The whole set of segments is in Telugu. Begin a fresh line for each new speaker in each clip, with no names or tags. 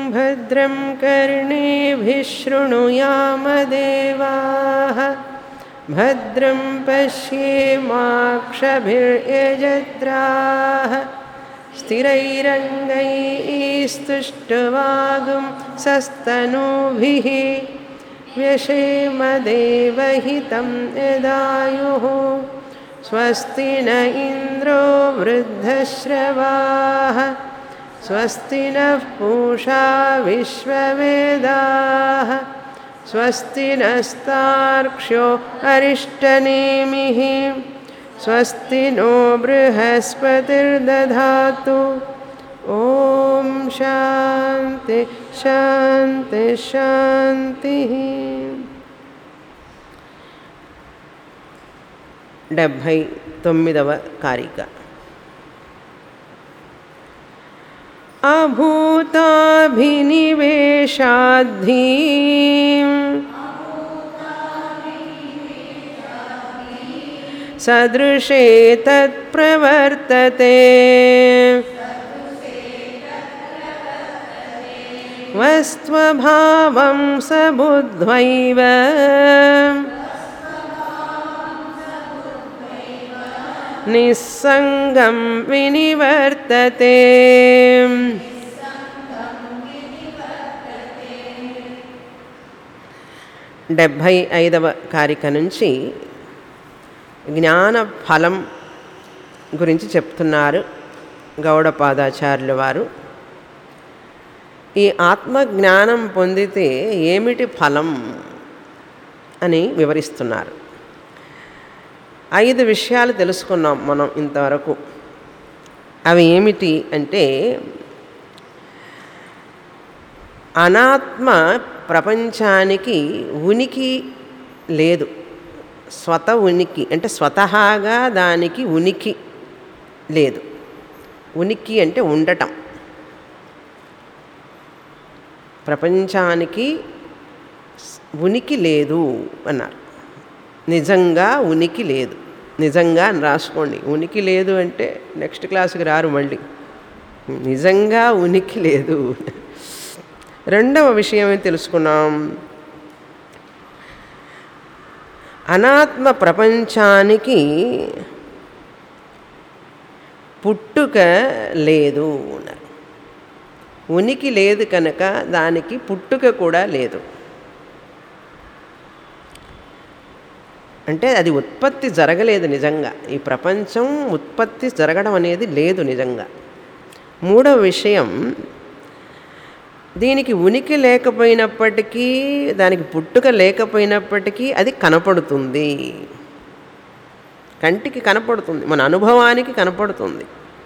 भद्रं कर्णेभिः शृणुयामदेवाः भद्रं पश्येमाक्षभिर्यजत्राः स्थिरैरङ्गैस्तुष्टवागुं सस्तनूभिः व्यशेमदेवहितं यदायुः स्वस्ति न इन्द्रो वृद्धश्रवाः स्वस्ति नः पूषा विश्ववेदाः स्वस्ति नस्तार्क्ष्यो अरिष्टनेमिः स्वस्ति नो बृहस्पतिर्दधातु ॐ शान्ति शान्ति शान्तिः డెబ్భై తొమ్మిదవ కారిక అభూతాభినివేశాద్ధి సదృశే తత్ప్రవర్తతే వస్త్వభావం సబుద్ధ్వైవ నిస్సంగం వినివర్తతే డెబ్భై ఐదవ కారిక నుంచి జ్ఞాన ఫలం గురించి చెప్తున్నారు గౌడపాదాచార్యుల వారు ఈ ఆత్మ జ్ఞానం పొందితే ఏమిటి ఫలం అని వివరిస్తున్నారు ఐదు విషయాలు తెలుసుకున్నాం మనం ఇంతవరకు అవి ఏమిటి అంటే అనాత్మ ప్రపంచానికి ఉనికి లేదు స్వత ఉనికి అంటే స్వతహాగా దానికి ఉనికి లేదు ఉనికి అంటే ఉండటం ప్రపంచానికి ఉనికి లేదు అన్నారు నిజంగా ఉనికి లేదు నిజంగా అని రాసుకోండి ఉనికి లేదు అంటే నెక్స్ట్ క్లాస్కి రారు మళ్ళీ నిజంగా ఉనికి లేదు రెండవ విషయం ఏం తెలుసుకున్నాం అనాత్మ ప్రపంచానికి పుట్టుక లేదు అన్నారు ఉనికి లేదు కనుక దానికి పుట్టుక కూడా లేదు అంటే అది ఉత్పత్తి జరగలేదు నిజంగా ఈ ప్రపంచం ఉత్పత్తి జరగడం అనేది లేదు నిజంగా మూడవ విషయం దీనికి ఉనికి లేకపోయినప్పటికీ దానికి పుట్టుక లేకపోయినప్పటికీ అది కనపడుతుంది కంటికి కనపడుతుంది మన అనుభవానికి కనపడుతుంది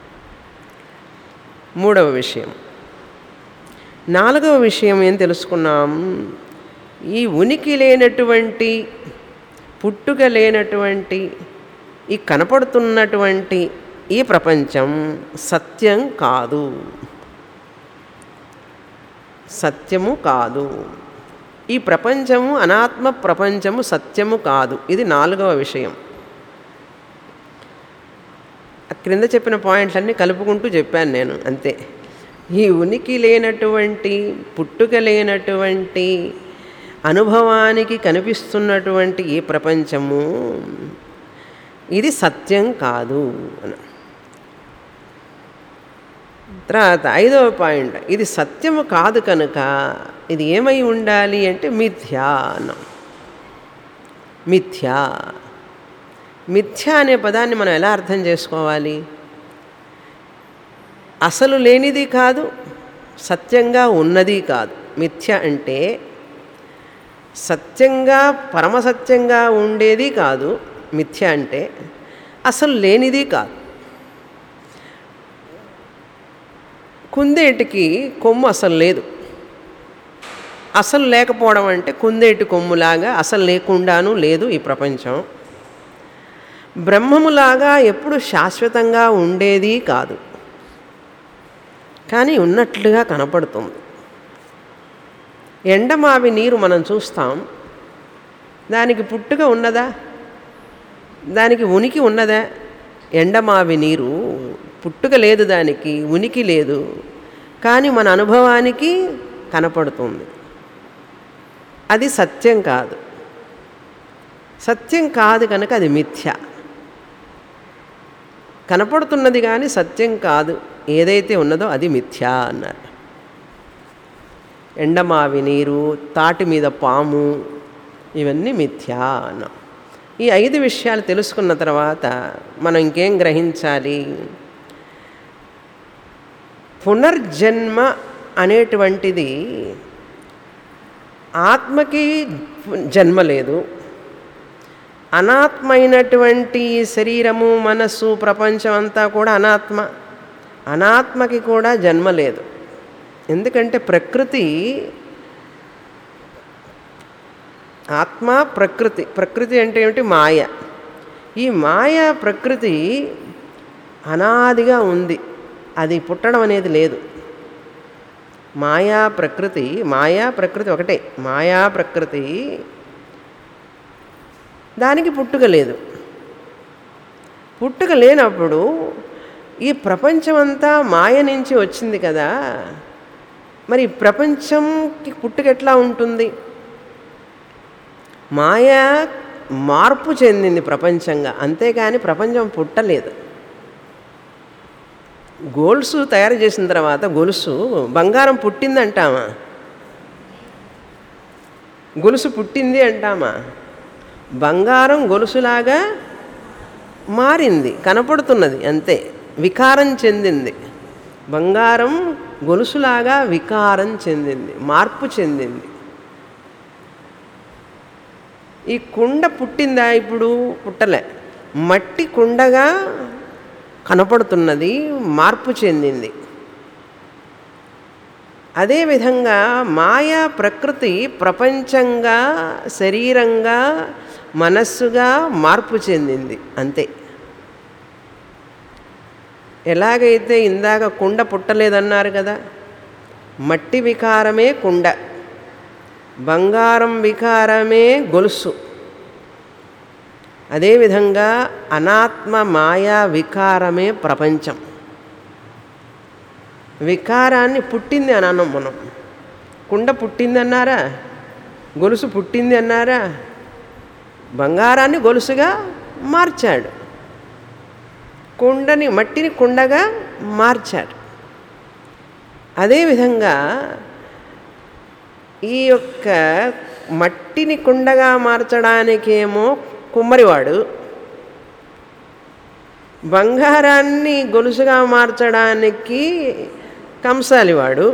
మూడవ విషయం నాలుగవ విషయం ఏం తెలుసుకున్నాం ఈ ఉనికి లేనటువంటి పుట్టుక లేనటువంటి ఈ కనపడుతున్నటువంటి ఈ ప్రపంచం సత్యం కాదు సత్యము కాదు ఈ ప్రపంచము అనాత్మ ప్రపంచము సత్యము కాదు ఇది నాలుగవ విషయం క్రింద చెప్పిన పాయింట్లన్నీ కలుపుకుంటూ చెప్పాను నేను అంతే ఈ ఉనికి లేనటువంటి పుట్టుక లేనటువంటి అనుభవానికి కనిపిస్తున్నటువంటి ఈ ప్రపంచము ఇది సత్యం కాదు అని తర్వాత ఐదవ పాయింట్ ఇది సత్యము కాదు కనుక ఇది ఏమై ఉండాలి అంటే మిథ్యా అన్నాం మిథ్యా మిథ్య అనే పదాన్ని మనం ఎలా అర్థం చేసుకోవాలి అసలు లేనిది కాదు సత్యంగా ఉన్నది కాదు మిథ్య అంటే సత్యంగా పరమసత్యంగా ఉండేది కాదు మిథ్య అంటే అసలు లేనిది కాదు కుందేటికి కొమ్ము అసలు లేదు అసలు లేకపోవడం అంటే కుందేటి కొమ్ములాగా అసలు లేకుండాను లేదు ఈ ప్రపంచం బ్రహ్మములాగా ఎప్పుడు శాశ్వతంగా ఉండేది కాదు కానీ ఉన్నట్లుగా కనపడుతుంది ఎండమావి నీరు మనం చూస్తాం దానికి పుట్టుక ఉన్నదా దానికి ఉనికి ఉన్నదా ఎండమావి నీరు పుట్టుక లేదు దానికి ఉనికి లేదు కానీ మన అనుభవానికి కనపడుతుంది అది సత్యం కాదు సత్యం కాదు కనుక అది మిథ్య కనపడుతున్నది కానీ సత్యం కాదు ఏదైతే ఉన్నదో అది మిథ్య అన్నారు ఎండమావి నీరు తాటి మీద పాము ఇవన్నీ మిథ్యా అన్నాం ఈ ఐదు విషయాలు తెలుసుకున్న తర్వాత మనం ఇంకేం గ్రహించాలి పునర్జన్మ అనేటువంటిది ఆత్మకి జన్మ లేదు అనాత్మైనటువంటి శరీరము మనస్సు ప్రపంచం అంతా కూడా అనాత్మ అనాత్మకి కూడా జన్మ లేదు ఎందుకంటే ప్రకృతి ఆత్మ ప్రకృతి ప్రకృతి అంటే ఏమిటి మాయ ఈ మాయ ప్రకృతి అనాదిగా ఉంది అది పుట్టడం అనేది లేదు మాయా ప్రకృతి మాయా ప్రకృతి ఒకటే మాయా ప్రకృతి దానికి పుట్టుక లేదు పుట్టుక లేనప్పుడు ఈ ప్రపంచమంతా మాయ నుంచి వచ్చింది కదా మరి ఈ ప్రపంచంకి పుట్టుక ఎట్లా ఉంటుంది మాయ మార్పు చెందింది ప్రపంచంగా అంతేగాని ప్రపంచం పుట్టలేదు గోల్సు తయారు చేసిన తర్వాత గొలుసు బంగారం పుట్టిందంటామా గొలుసు పుట్టింది అంటామా బంగారం గొలుసులాగా మారింది కనపడుతున్నది అంతే వికారం చెందింది బంగారం గొలుసులాగా వికారం చెందింది మార్పు చెందింది ఈ కుండ పుట్టిందా ఇప్పుడు పుట్టలే మట్టి కుండగా కనపడుతున్నది మార్పు చెందింది అదేవిధంగా మాయా ప్రకృతి ప్రపంచంగా శరీరంగా మనస్సుగా మార్పు చెందింది అంతే ఎలాగైతే ఇందాక కుండ పుట్టలేదన్నారు కదా మట్టి వికారమే కుండ బంగారం వికారమే గొలుసు అదేవిధంగా అనాత్మ మాయా వికారమే ప్రపంచం వికారాన్ని పుట్టింది అని అన్నాం మనం కుండ పుట్టింది అన్నారా గొలుసు పుట్టింది అన్నారా బంగారాన్ని గొలుసుగా మార్చాడు కుండని మట్టిని కుండగా మార్చాడు అదేవిధంగా ఈ యొక్క మట్టిని కుండగా మార్చడానికేమో కుమ్మరివాడు బంగారాన్ని గొలుసుగా మార్చడానికి కంసాలివాడు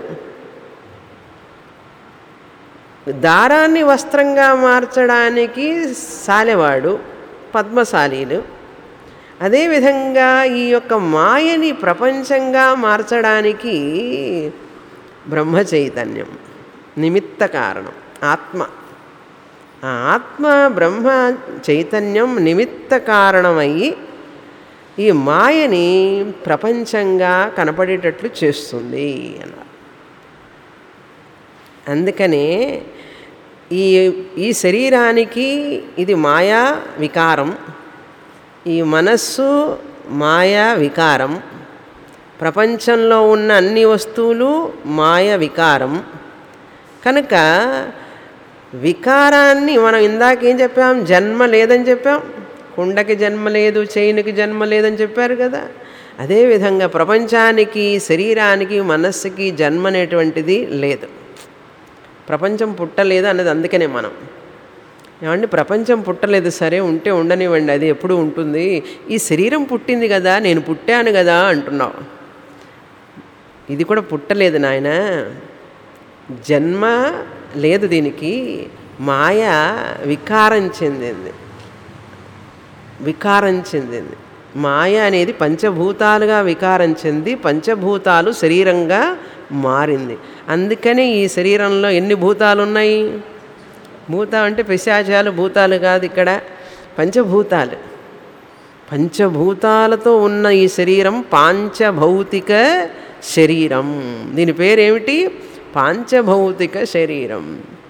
దారాన్ని వస్త్రంగా మార్చడానికి సాలెవాడు పద్మశాలీలు అదేవిధంగా ఈ యొక్క మాయని ప్రపంచంగా మార్చడానికి బ్రహ్మ చైతన్యం నిమిత్త కారణం ఆత్మ ఆ ఆత్మ బ్రహ్మ చైతన్యం నిమిత్త కారణమయ్యి ఈ మాయని ప్రపంచంగా కనపడేటట్లు చేస్తుంది అన్నారు అందుకనే ఈ ఈ శరీరానికి ఇది మాయా వికారం ఈ మనస్సు మాయా వికారం ప్రపంచంలో ఉన్న అన్ని వస్తువులు మాయ వికారం కనుక వికారాన్ని మనం ఇందాకేం చెప్పాం జన్మ లేదని చెప్పాం కుండకి జన్మ లేదు చైనుకి జన్మ లేదని చెప్పారు కదా అదేవిధంగా ప్రపంచానికి శరీరానికి మనస్సుకి జన్మ అనేటువంటిది లేదు ప్రపంచం పుట్టలేదు అన్నది అందుకనే మనం ఏమండి ప్రపంచం పుట్టలేదు సరే ఉంటే ఉండనివ్వండి అది ఎప్పుడు ఉంటుంది ఈ శరీరం పుట్టింది కదా నేను పుట్టాను కదా అంటున్నావు ఇది కూడా పుట్టలేదు నాయన జన్మ లేదు దీనికి మాయ వికారం చెందింది వికారం చెందింది మాయ అనేది పంచభూతాలుగా వికారం చెంది పంచభూతాలు శరీరంగా మారింది అందుకని ఈ శరీరంలో ఎన్ని భూతాలు ఉన్నాయి భూతం అంటే పిశాచాలు భూతాలు కాదు ఇక్కడ పంచభూతాలు పంచభూతాలతో ఉన్న ఈ శరీరం పాంచభౌతిక శరీరం దీని పేరేమిటి పాంచభౌతిక శరీరం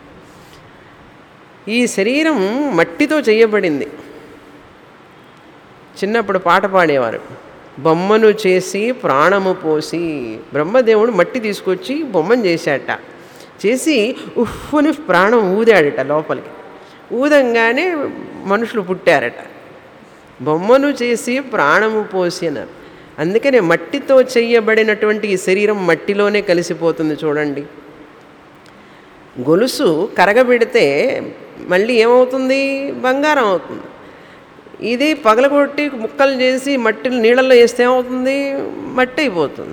ఈ శరీరం మట్టితో చేయబడింది చిన్నప్పుడు పాట పాడేవారు బొమ్మను చేసి ప్రాణము పోసి బ్రహ్మదేవుడు మట్టి తీసుకొచ్చి బొమ్మను చేశాట చేసి ఉఫ్ఫుని ప్రాణం ఊదాడట లోపలికి ఊదంగానే మనుషులు పుట్టారట బొమ్మను చేసి ప్రాణము పోసి అన్నారు అందుకనే మట్టితో చేయబడినటువంటి ఈ శరీరం మట్టిలోనే కలిసిపోతుంది చూడండి గొలుసు కరగబెడితే మళ్ళీ ఏమవుతుంది బంగారం అవుతుంది ఇది పగలగొట్టి ముక్కలు చేసి మట్టి నీళ్ళల్లో వేస్తే ఏమవుతుంది మట్టి అయిపోతుంది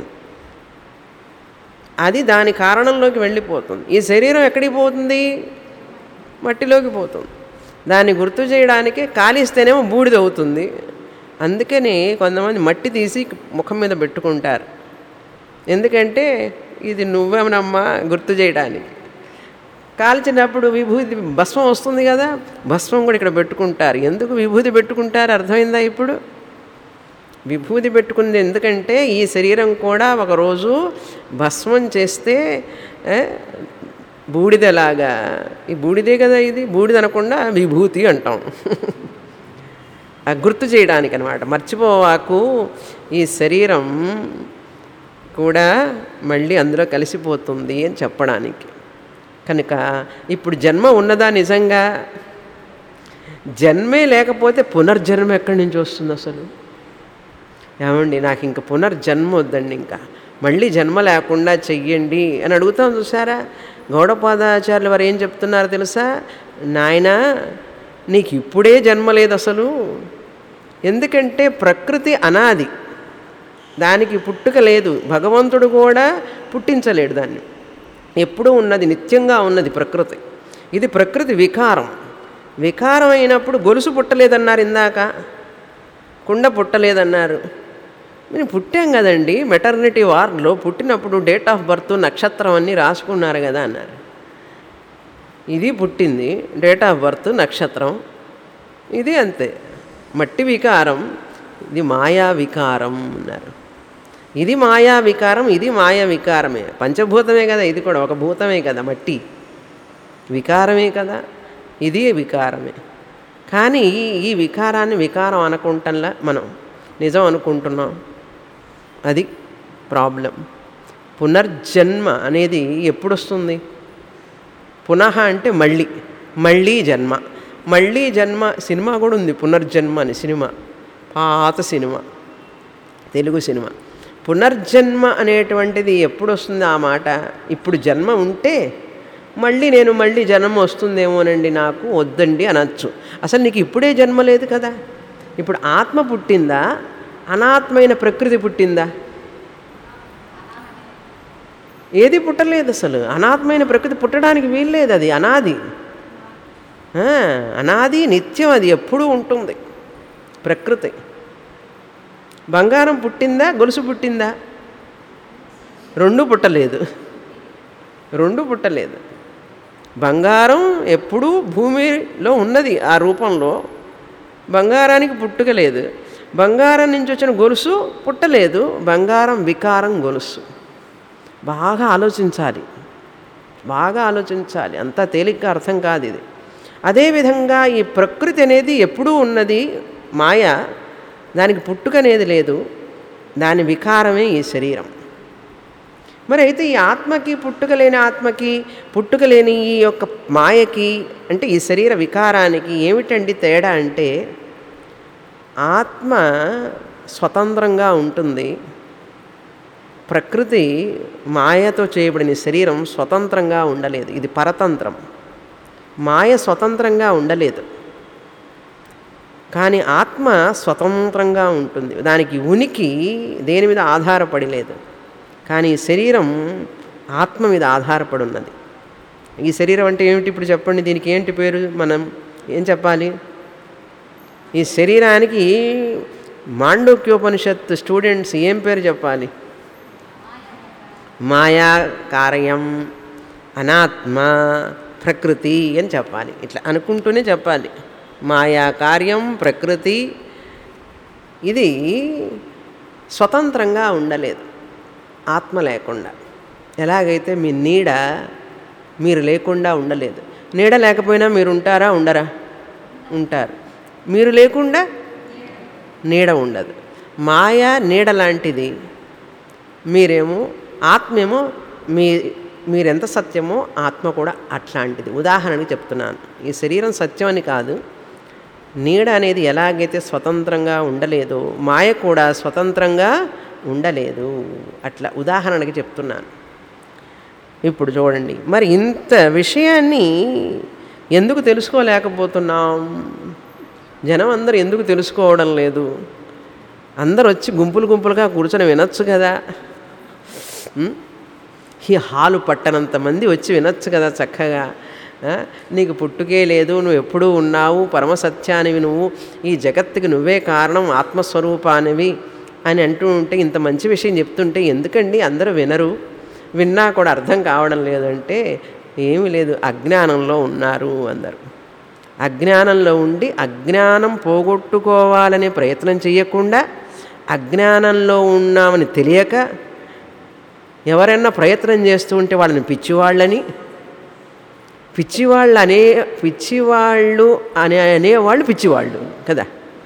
అది దాని కారణంలోకి వెళ్ళిపోతుంది ఈ శరీరం ఎక్కడికి పోతుంది మట్టిలోకి పోతుంది దాన్ని గుర్తు చేయడానికి కాలిస్తేనేమో బూడిద అవుతుంది అందుకని కొంతమంది మట్టి తీసి ముఖం మీద పెట్టుకుంటారు ఎందుకంటే ఇది నువ్వేమనమ్మా గుర్తు చేయడానికి కాల్చినప్పుడు విభూతి భస్మం వస్తుంది కదా భస్మం కూడా ఇక్కడ పెట్టుకుంటారు ఎందుకు విభూతి పెట్టుకుంటారు అర్థమైందా ఇప్పుడు విభూతి పెట్టుకుంది ఎందుకంటే ఈ శరీరం కూడా ఒకరోజు భస్మం చేస్తే ఏ, బూడిదలాగా ఈ బూడిదే కదా ఇది బూడిద అనకుండా విభూతి అంటాం ఆ గుర్తు చేయడానికి అనమాట మర్చిపోవాకు ఈ శరీరం కూడా మళ్ళీ అందులో కలిసిపోతుంది అని చెప్పడానికి కనుక ఇప్పుడు జన్మ ఉన్నదా నిజంగా జన్మే లేకపోతే పునర్జన్మ ఎక్కడి నుంచి వస్తుంది అసలు ఏమండి నాకు ఇంక పునర్జన్మ వద్దండి ఇంకా మళ్ళీ జన్మ లేకుండా చెయ్యండి అని అడుగుతాం చూసారా గౌడపాదాచార్యులు వారు ఏం చెప్తున్నారు తెలుసా నాయనా నీకు ఇప్పుడే జన్మ లేదు అసలు ఎందుకంటే ప్రకృతి అనాది దానికి పుట్టుక లేదు భగవంతుడు కూడా పుట్టించలేడు దాన్ని ఎప్పుడూ ఉన్నది నిత్యంగా ఉన్నది ప్రకృతి ఇది ప్రకృతి వికారం వికారం అయినప్పుడు గొలుసు పుట్టలేదన్నారు ఇందాక కుండ పుట్టలేదన్నారు మేము పుట్టాం కదండి మెటర్నిటీ వార్డులో పుట్టినప్పుడు డేట్ ఆఫ్ బర్త్ నక్షత్రం అన్నీ రాసుకున్నారు కదా అన్నారు ఇది పుట్టింది డేట్ ఆఫ్ బర్త్ నక్షత్రం ఇది అంతే మట్టి వికారం ఇది మాయా వికారం అన్నారు ఇది మాయా వికారం ఇది మాయా వికారమే పంచభూతమే కదా ఇది కూడా ఒక భూతమే కదా మట్టి వికారమే కదా ఇది వికారమే కానీ ఈ వికారాన్ని వికారం అనుకుంటంలా మనం నిజం అనుకుంటున్నాం అది ప్రాబ్లం పునర్జన్మ అనేది ఎప్పుడు వస్తుంది పునః అంటే మళ్ళీ మళ్ళీ జన్మ మళ్ళీ జన్మ సినిమా కూడా ఉంది పునర్జన్మ అని సినిమా పాత సినిమా తెలుగు సినిమా పునర్జన్మ అనేటువంటిది ఎప్పుడు వస్తుంది ఆ మాట ఇప్పుడు జన్మ ఉంటే మళ్ళీ నేను మళ్ళీ జన్మ వస్తుందేమోనండి నాకు వద్దండి అనొచ్చు అసలు నీకు ఇప్పుడే జన్మ లేదు కదా ఇప్పుడు ఆత్మ పుట్టిందా అనాత్మైన ప్రకృతి పుట్టిందా ఏది పుట్టలేదు అసలు అనాత్మైన ప్రకృతి పుట్టడానికి వీల్లేదు అది అనాది ఆ, అనాది నిత్యం అది ఎప్పుడూ ఉంటుంది ప్రకృతి బంగారం పుట్టిందా గొలుసు పుట్టిందా రెండు పుట్టలేదు రెండు పుట్టలేదు బంగారం ఎప్పుడూ భూమిలో ఉన్నది ఆ రూపంలో బంగారానికి పుట్టుక లేదు బంగారం నుంచి వచ్చిన గొలుసు పుట్టలేదు బంగారం వికారం గొలుసు బాగా ఆలోచించాలి బాగా ఆలోచించాలి అంత తేలిగ్గా అర్థం కాదు ఇది అదేవిధంగా ఈ ప్రకృతి అనేది ఎప్పుడూ ఉన్నది మాయ దానికి పుట్టుక అనేది లేదు దాని వికారమే ఈ శరీరం మరి అయితే ఈ ఆత్మకి పుట్టుక లేని ఆత్మకి పుట్టుక లేని ఈ యొక్క మాయకి అంటే ఈ శరీర వికారానికి ఏమిటండి తేడా అంటే ఆత్మ స్వతంత్రంగా ఉంటుంది ప్రకృతి మాయతో చేయబడిన శరీరం స్వతంత్రంగా ఉండలేదు ఇది పరతంత్రం మాయ స్వతంత్రంగా ఉండలేదు కానీ ఆత్మ స్వతంత్రంగా ఉంటుంది దానికి ఉనికి దేని మీద ఆధారపడి లేదు కానీ ఈ శరీరం ఆత్మ మీద ఆధారపడి ఉన్నది ఈ శరీరం అంటే ఏమిటి ఇప్పుడు చెప్పండి దీనికి ఏంటి పేరు మనం ఏం చెప్పాలి ఈ శరీరానికి మాండూక్యోపనిషత్ స్టూడెంట్స్ ఏం పేరు చెప్పాలి మాయా కార్యం అనాత్మ ప్రకృతి అని చెప్పాలి ఇట్లా అనుకుంటూనే చెప్పాలి మాయా కార్యం ప్రకృతి ఇది స్వతంత్రంగా ఉండలేదు ఆత్మ లేకుండా ఎలాగైతే మీ నీడ మీరు లేకుండా ఉండలేదు నీడ లేకపోయినా మీరు ఉంటారా ఉండరా ఉంటారు మీరు లేకుండా నీడ ఉండదు మాయ నీడ లాంటిది మీరేమో ఆత్మేమో మీ మీరెంత సత్యమో ఆత్మ కూడా అట్లాంటిది ఉదాహరణకి చెప్తున్నాను ఈ శరీరం సత్యం అని కాదు నీడ అనేది ఎలాగైతే స్వతంత్రంగా ఉండలేదో మాయ కూడా స్వతంత్రంగా ఉండలేదు అట్లా ఉదాహరణకి చెప్తున్నాను ఇప్పుడు చూడండి మరి ఇంత విషయాన్ని ఎందుకు తెలుసుకోలేకపోతున్నాం జనం అందరూ ఎందుకు తెలుసుకోవడం లేదు అందరు వచ్చి గుంపులు గుంపులుగా కూర్చొని వినొచ్చు కదా ఉం? ఈ హాలు పట్టనంత మంది వచ్చి వినొచ్చు కదా చక్కగా ఆ? నీకు పుట్టుకే లేదు నువ్వు ఎప్పుడూ ఉన్నావు పరమసత్యానివి నువ్వు ఈ జగత్తుకి నువ్వే కారణం ఆత్మస్వరూపానివి అని అంటూ ఉంటే ఇంత మంచి విషయం చెప్తుంటే ఎందుకండి అందరూ వినరు విన్నా కూడా అర్థం కావడం లేదంటే ఏమీ లేదు అజ్ఞానంలో ఉన్నారు అందరు అజ్ఞానంలో ఉండి అజ్ఞానం పోగొట్టుకోవాలనే ప్రయత్నం చేయకుండా అజ్ఞానంలో ఉన్నామని తెలియక ఎవరైనా ప్రయత్నం చేస్తూ ఉంటే వాళ్ళని పిచ్చివాళ్ళని పిచ్చివాళ్ళు అనే పిచ్చివాళ్ళు అనే అనేవాళ్ళు పిచ్చివాళ్ళు కదా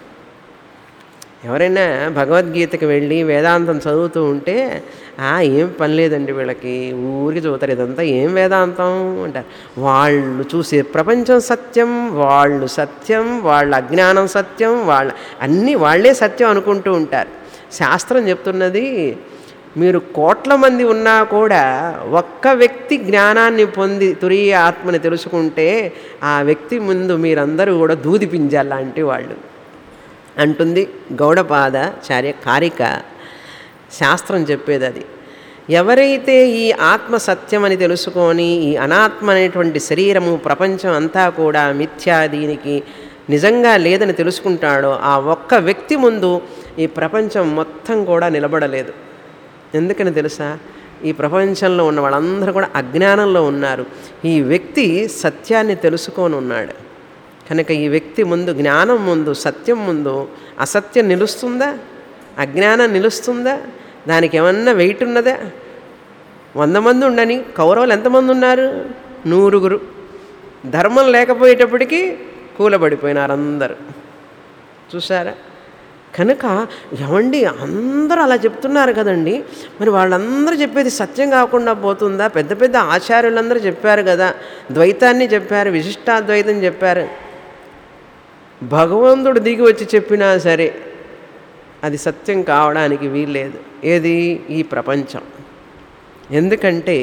ఎవరైనా భగవద్గీతకి వెళ్ళి వేదాంతం చదువుతూ ఉంటే "ఆ, ఏం పని లేదండి వీళ్ళకి ఊరికి చదువుతారు ఇదంతా ఏం వేదాంతం అంటారు వాళ్ళు చూసే ప్రపంచం సత్యం వాళ్ళు సత్యం వాళ్ళ అజ్ఞానం సత్యం వాళ్ళ అన్నీ వాళ్ళే సత్యం అనుకుంటూ ఉంటారు శాస్త్రం చెప్తున్నది మీరు కోట్ల మంది ఉన్నా కూడా ఒక్క వ్యక్తి జ్ఞానాన్ని పొంది తురియ ఆత్మని తెలుసుకుంటే ఆ వ్యక్తి ముందు మీరందరూ కూడా దూది పింజాలాంటి వాళ్ళు అంటుంది గౌడపాదాచార్య కారిక శాస్త్రం చెప్పేది అది ఎవరైతే ఈ ఆత్మ సత్యం అని తెలుసుకొని ఈ అనాత్మ అనేటువంటి శరీరము ప్రపంచం అంతా కూడా మిథ్యా దీనికి నిజంగా లేదని తెలుసుకుంటాడో ఆ ఒక్క వ్యక్తి ముందు ఈ ప్రపంచం మొత్తం కూడా నిలబడలేదు ఎందుకని తెలుసా ఈ ప్రపంచంలో ఉన్న వాళ్ళందరూ కూడా అజ్ఞానంలో ఉన్నారు ఈ వ్యక్తి సత్యాన్ని తెలుసుకొని ఉన్నాడు కనుక ఈ వ్యక్తి ముందు జ్ఞానం ముందు సత్యం ముందు అసత్యం నిలుస్తుందా అజ్ఞానం నిలుస్తుందా దానికి ఏమన్నా వెయిట్ ఉన్నదా వంద మంది ఉండని కౌరవులు ఎంతమంది ఉన్నారు నూరుగురు ధర్మం లేకపోయేటప్పటికీ కూలబడిపోయినారు అందరు చూసారా కనుక ఏమండి అందరూ అలా చెప్తున్నారు కదండి మరి వాళ్ళందరూ చెప్పేది సత్యం కాకుండా పోతుందా పెద్ద పెద్ద ఆచార్యులందరూ చెప్పారు కదా ద్వైతాన్ని చెప్పారు విశిష్టాద్వైతం చెప్పారు భగవంతుడు దిగి వచ్చి చెప్పినా సరే అది సత్యం కావడానికి వీల్లేదు ఏది ఈ ప్రపంచం ఎందుకంటే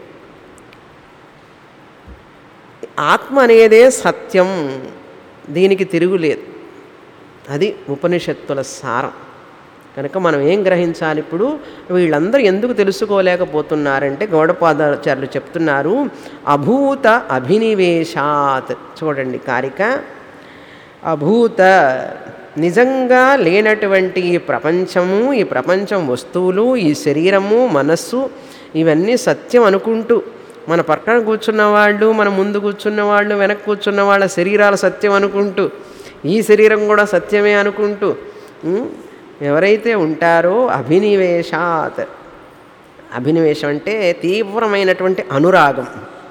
ఆత్మ అనేదే సత్యం దీనికి తిరుగులేదు అది ఉపనిషత్తుల సారం కనుక మనం ఏం గ్రహించాలి ఇప్పుడు వీళ్ళందరూ ఎందుకు తెలుసుకోలేకపోతున్నారంటే గౌడపాదాచార్యులు చెప్తున్నారు అభూత అభినివేశాత్ చూడండి కారిక అభూత నిజంగా లేనటువంటి ఈ ప్రపంచము ఈ ప్రపంచం వస్తువులు ఈ శరీరము మనస్సు ఇవన్నీ సత్యం అనుకుంటూ మన పక్కన కూర్చున్న వాళ్ళు మన ముందు కూర్చున్న వాళ్ళు వెనక్కి కూర్చున్న వాళ్ళ శరీరాలు సత్యం అనుకుంటూ ఈ శరీరం కూడా సత్యమే అనుకుంటూ ఉం, ఎవరైతే ఉంటారో అభినివేశాత్ అభినివేశం అంటే తీవ్రమైనటువంటి అనురాగం